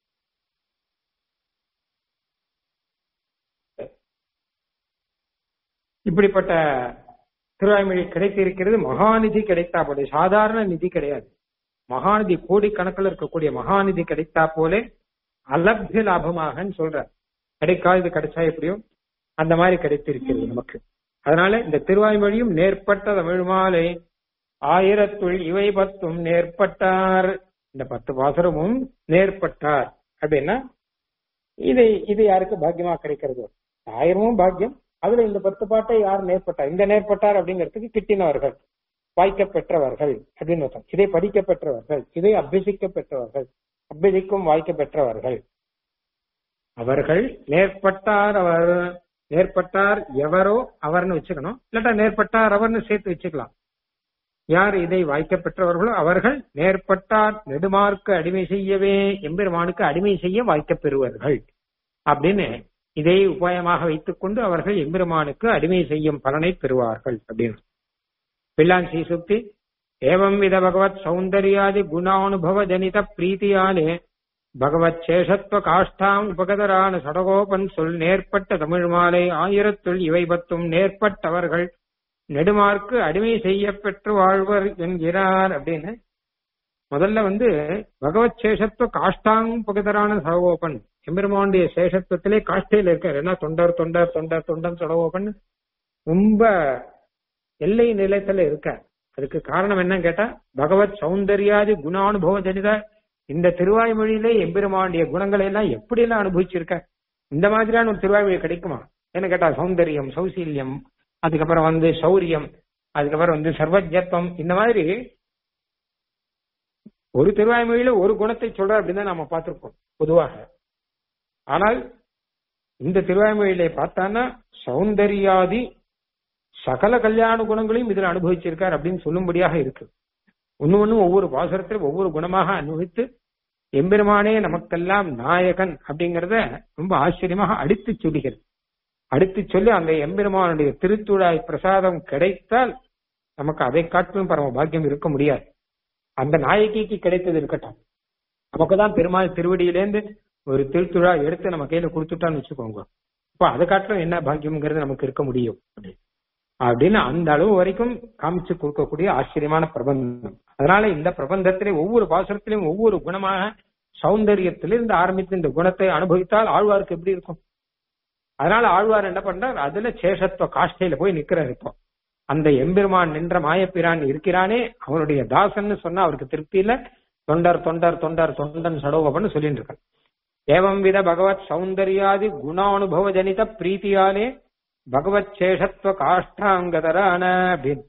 இப்படிப்பட்ட திருவாய்மொழி கிடைத்திருக்கிறது மகாநிதி கிடைத்தா சாதாரண நிதி கிடையாது மகாநிதி கோடிக்கணக்கில் இருக்கக்கூடிய மகாநிதி கிடைத்தா போலே அலப்ய லாபமாகன்னு சொல்ற கிடைக்காது கிடைச்சா எப்படியோ அந்த மாதிரி கிடைத்திருக்கிறது நமக்கு அதனால இந்த திருவாய்மொழியும் நேர்பட்ட தமிழ் மாலை ஆயிரத்துள் இவை பத்தும் நேர்பட்டார் இந்த பத்து பாசுரமும் நேர்பட்டார் அப்படின்னா இது இது யாருக்கு பாக்கியமா கிடைக்கிறது ஆயிரமும் பாக்கியம் அதுல இந்த பத்து பாட்டை யார் நேர்பட்டார் இந்த நேர்பட்டார் அப்படிங்கிறதுக்கு கிட்டினவர்கள் வாய்க்க பெற்றவர்கள் அப்படின்னு அர்த்தம் இதை படிக்க பெற்றவர்கள் இதை அபியசிக்க பெற்றவர்கள் அபியசிக்கும் வாய்க்க பெற்றவர்கள் அவர்கள் நேர்பட்டார் அவர் நேர்பட்டார் எவரோ அவர்னு வச்சுக்கணும் இல்லாட்டா நேர்பட்டார் அவர்னு சேர்த்து வச்சுக்கலாம் யார் இதை வாய்க்க பெற்றவர்களோ அவர்கள் நேர்பட்டார் நெடுமார்க்கு அடிமை செய்யவே எம்பெருமானுக்கு அடிமை செய்ய வாய்க்கப் பெறுவார்கள் அப்படின்னு இதை உபாயமாக வைத்துக் கொண்டு அவர்கள் எம்பெருமானுக்கு அடிமை செய்யும் பலனை பெறுவார்கள் அப்படின்னு பிள்ளான் சுக்தி ஏவம் வித பகவத் சௌந்தர்யாதி குணானுபவ ஜனித பிரீத்தியாலே பகவத் சேஷத்துவ காஷ்டாம் உபகதரான சடகோபன் சொல் நேர்பட்ட தமிழ் மாலை ஆயிரத்துள் இவை பத்தும் நேர்பட்டவர்கள் நெடுமார்க்கு அடிமை செய்ய பெற்று வாழ்வர் என்கிறார் அப்படின்னு முதல்ல வந்து பகவத் சேஷத்துவ காஷ்டாங் பகுதரான சடகோபன் எம்பெருமானுடைய சேஷத்துவத்திலே காஷ்டையில இருக்கார் ஏன்னா தொண்டர் தொண்டர் தொண்டர் தொண்டன் சடகோபன் ரொம்ப எல்லை நிலையத்துல இருக்கார் அதுக்கு காரணம் என்னன்னு கேட்டா பகவத் சௌந்தர்யாதி குணானுபவ ஜனித இந்த திருவாய்மொழியிலே எம்பெருமானுடைய குணங்களை எல்லாம் எப்படி எல்லாம் அனுபவிச்சிருக்க இந்த மாதிரியான ஒரு திருவாய்மொழி கிடைக்குமா என்ன கேட்டா சௌந்தரியம் சௌசீல்யம் அதுக்கப்புறம் வந்து சௌரியம் அதுக்கப்புறம் வந்து சர்வஜத்வம் இந்த மாதிரி ஒரு திருவாய்மொழியில ஒரு குணத்தை சொல்ற அப்படின்னு தான் நம்ம பார்த்திருக்கோம் பொதுவாக ஆனால் இந்த திருவாய்மொழியில பார்த்தான்னா சௌந்தர்யாதி சகல கல்யாண குணங்களையும் இதுல அனுபவிச்சிருக்கார் அப்படின்னு சொல்லும்படியாக இருக்கு ஒன்னு ஒண்ணு ஒவ்வொரு பாசுரத்திலும் ஒவ்வொரு குணமாக அனுபவித்து எம்பெருமானே நமக்கெல்லாம் நாயகன் அப்படிங்கறத ரொம்ப ஆச்சரியமாக அடித்து சொல்லுகிறது அடுத்து சொல்லி அந்த எம்பெருமானுடைய திருத்துழாய் பிரசாதம் கிடைத்தால் நமக்கு அதை காட்டிலும் பரம பாக்கியம் இருக்க முடியாது அந்த நாயகிக்கு கிடைத்தது இருக்கட்டும் நமக்குதான் பெருமாள் திருவடியிலேருந்து ஒரு திருத்துழா எடுத்து நம்ம கையில கொடுத்துட்டான்னு வச்சுக்கோங்க இப்போ அதை காட்டிலும் என்ன பாக்கியம்ங்கிறது நமக்கு இருக்க முடியும் அப்படின்னு அந்த அளவு வரைக்கும் காமிச்சு கொடுக்கக்கூடிய ஆச்சரியமான பிரபந்தம் அதனால இந்த பிரபந்தத்திலே ஒவ்வொரு பாசுரத்திலையும் ஒவ்வொரு குணமாக சௌந்தரியத்திலிருந்து ஆரம்பித்து இந்த குணத்தை அனுபவித்தால் ஆழ்வாருக்கு எப்படி இருக்கும் அதனால ஆழ்வார் என்ன பண்றார் அதுல சேஷத்துவ காஷ்டையில போய் நிக்கிறார் இப்போ அந்த எம்பெருமான் நின்ற மாயப்பிரான் இருக்கிறானே அவனுடைய தாசன்னு சொன்னா அவருக்கு திருப்தி இல்ல தொண்டர் தொண்டர் தொண்டர் தொண்டன் சடோகப்பன்னு சொல்லிட்டு இருக்கார் ஏவம் வித பகவத் சௌந்தர்யாதி குணானுபவ ஜனித பிரீத்தியாலே பகவத் சேஷத்துவ காஷ்டாங்கதரான அப்படின்னு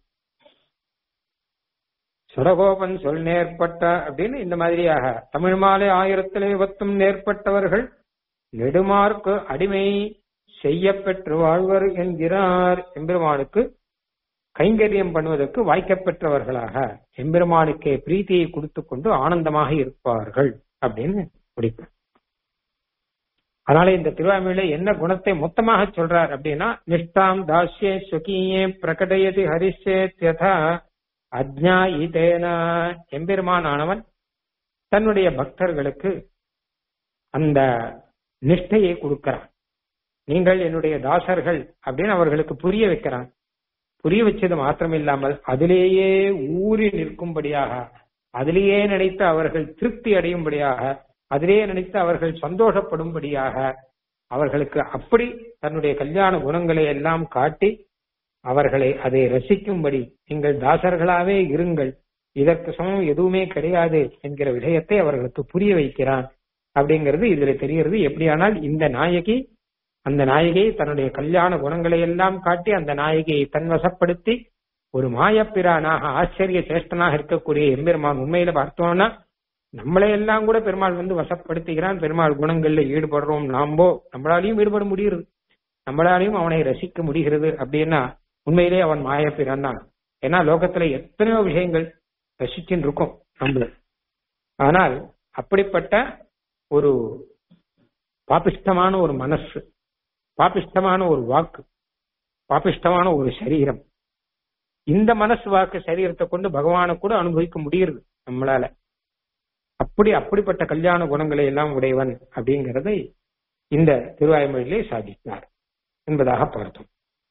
சுரகோபன் சொல் நேர்பட்ட அப்படின்னு இந்த மாதிரியாக தமிழ் மாலை ஆயிரத்திலே விபத்தும் நேர்பட்டவர்கள் நெடுமார்க்கு அடிமை செய்ய பெற்று வாழ்வர் என்கிறார் எம்பெருமானுக்கு கைங்கரியம் பண்ணுவதற்கு வாய்க்கப்பெற்றவர்களாக எம்பெருமானுக்கே பிரீத்தியை கொடுத்து கொண்டு ஆனந்தமாக இருப்பார்கள் அப்படின்னு முடிப்பு அதனால இந்த திருவாமியில என்ன குணத்தை மொத்தமாக சொல்றார் அப்படின்னா நிஷ்டாம் தாஸ்யே சுகியே பிரகடயதி ஹரிஷேத்யதா அஜ்ஞாயிதேன எம்பெருமான் ஆனவன் தன்னுடைய பக்தர்களுக்கு அந்த நிஷ்டையை கொடுக்கிறான் நீங்கள் என்னுடைய தாசர்கள் அப்படின்னு அவர்களுக்கு புரிய வைக்கிறான் புரிய வச்சது மாத்திரமில்லாமல் அதிலேயே ஊறி நிற்கும்படியாக அதிலேயே நினைத்து அவர்கள் திருப்தி அடையும்படியாக அதிலேயே நினைத்து அவர்கள் சந்தோஷப்படும்படியாக அவர்களுக்கு அப்படி தன்னுடைய கல்யாண குணங்களை எல்லாம் காட்டி அவர்களை அதை ரசிக்கும்படி நீங்கள் தாசர்களாவே இருங்கள் இதற்கு சமம் எதுவுமே கிடையாது என்கிற விஷயத்தை அவர்களுக்கு புரிய வைக்கிறான் அப்படிங்கிறது இதுல தெரிகிறது எப்படியானால் இந்த நாயகி அந்த நாயகியை தன்னுடைய கல்யாண குணங்களை எல்லாம் காட்டி அந்த நாயகியை தன்வசப்படுத்தி ஒரு மாயப்பிரானாக ஆச்சரிய சேஷ்டனாக இருக்கக்கூடிய எம்பெருமான் உண்மையில பார்த்தோம்னா நம்மளை எல்லாம் கூட பெருமாள் வந்து வசப்படுத்துகிறான் பெருமாள் குணங்கள்ல ஈடுபடுறோம் நாம்போ நம்மளாலையும் ஈடுபட முடியுது நம்மளாலையும் அவனை ரசிக்க முடிகிறது அப்படின்னா உண்மையிலே அவன் மாயப்பிரான் தான் ஏன்னா லோகத்துல எத்தனையோ விஷயங்கள் ரசிச்சுன்னு இருக்கும் நம்மள ஆனால் அப்படிப்பட்ட ஒரு பாபிஷ்டமான ஒரு மனசு பாபிஷ்டமான ஒரு வாக்கு பாபிஷ்டமான ஒரு சரீரம் இந்த மனசு வாக்கு சரீரத்தை கொண்டு பகவானை கூட அனுபவிக்க முடியுது நம்மளால அப்படி அப்படிப்பட்ட கல்யாண குணங்களை எல்லாம் உடையவன் அப்படிங்கிறதை இந்த திருவாய்மொழியிலே சாதித்தார் என்பதாக பார்த்தோம்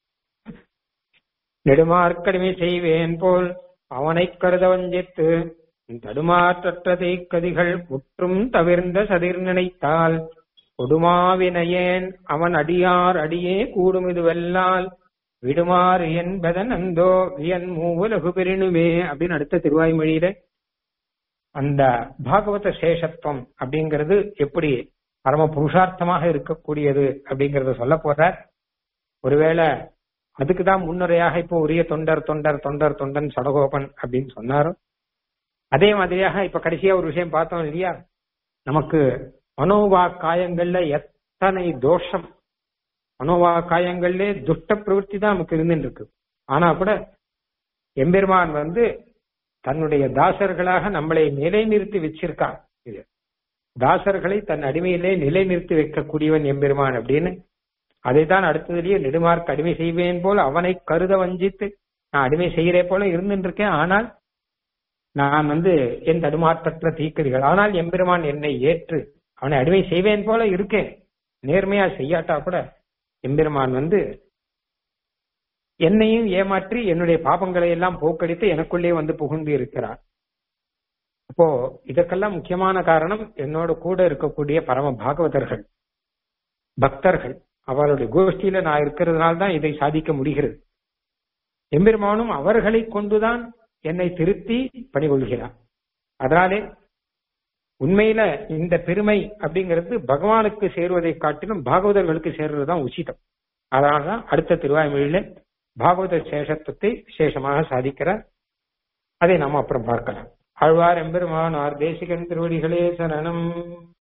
நெடுமார்க்கடிமை செய்வேன் போல் அவனை கருத வஞ்சித்து தடுமாற்றற்றதை கதிகள் முற்றும் தவிர்ந்த சதிர் நினைத்தால் கொடுமாவினையேன் அவன் அடியார் அடியே கூடும் இதுவெல்லால் விடுமாறு என்பதன் அந்தோ வியன் மூவுலகு பெரிணுமே அப்படின்னு அடுத்த திருவாய்மொழியில அந்த பாகவத சேஷத்துவம் அப்படிங்கிறது எப்படி பரம புருஷார்த்தமாக இருக்கக்கூடியது அப்படிங்கறத சொல்ல போறார் ஒருவேளை அதுக்குதான் முன்னுரையாக இப்போ உரிய தொண்டர் தொண்டர் தொண்டர் தொண்டன் சடகோபன் அப்படின்னு சொன்னாரோ அதே மாதிரியாக இப்ப கடைசியா ஒரு விஷயம் பார்த்தோம் இல்லையா நமக்கு மனோவா காயங்கள்ல எத்தனை தோஷம் மனோவா காயங்கள்ல துஷ்ட பிரவೃತ್ತಿ தான் நமக்கு இருந்துட்டு இருக்கு ஆனா கூட எம்பெருமான் வந்து தன்னுடைய தாசர்களாக நம்மளை நிலைநிறுத்தி வச்சிருக்கான் இது தாசர்களை தன் அடிமையிலே நிலைநிறுத்தி வைக்கக்கூடியவன் எம்பெருமான் அப்படின்னு அதைத்தான் அடுத்ததுலயே நெடுமார்க்கு அடிமை செய்வேன் போல அவனை கருத வஞ்சித்து நான் அடிமை செய்கிறே போல இருந்துட்டு இருக்கேன் ஆனால் நான் வந்து என் தடுமாற்றற்ற தீக்கதிகள் ஆனால் எம்பெருமான் என்னை ஏற்று அவனை அடிமை செய்வேன் போல இருக்கேன் நேர்மையா செய்யாட்டா கூட எம்பெருமான் வந்து என்னையும் ஏமாற்றி என்னுடைய பாபங்களை எல்லாம் போக்கடித்து எனக்குள்ளே வந்து புகுந்து இருக்கிறார் அப்போ இதற்கெல்லாம் முக்கியமான காரணம் என்னோட கூட இருக்கக்கூடிய பரம பாகவதர்கள் பக்தர்கள் அவருடைய கோஷ்டியில நான் இருக்கிறதுனால தான் இதை சாதிக்க முடிகிறது எம்பெருமானும் அவர்களை கொண்டுதான் என்னை திருத்தி பணிகொள்கிறார் அதனாலே உண்மையில இந்த பெருமை அப்படிங்கிறது பகவானுக்கு சேருவதை காட்டிலும் பாகவதர்களுக்கு சேர்றதுதான் உச்சிதம் அதனாலதான் அடுத்த திருவாய்மொழியில பாகவத சேஷத்துவத்தை விசேஷமாக சாதிக்கிறார் அதை நாம் அப்புறம் பார்க்கலாம் ஆழ்வார் எம்பெருமானார் தேசிகன் திருவடிகளே சரணம்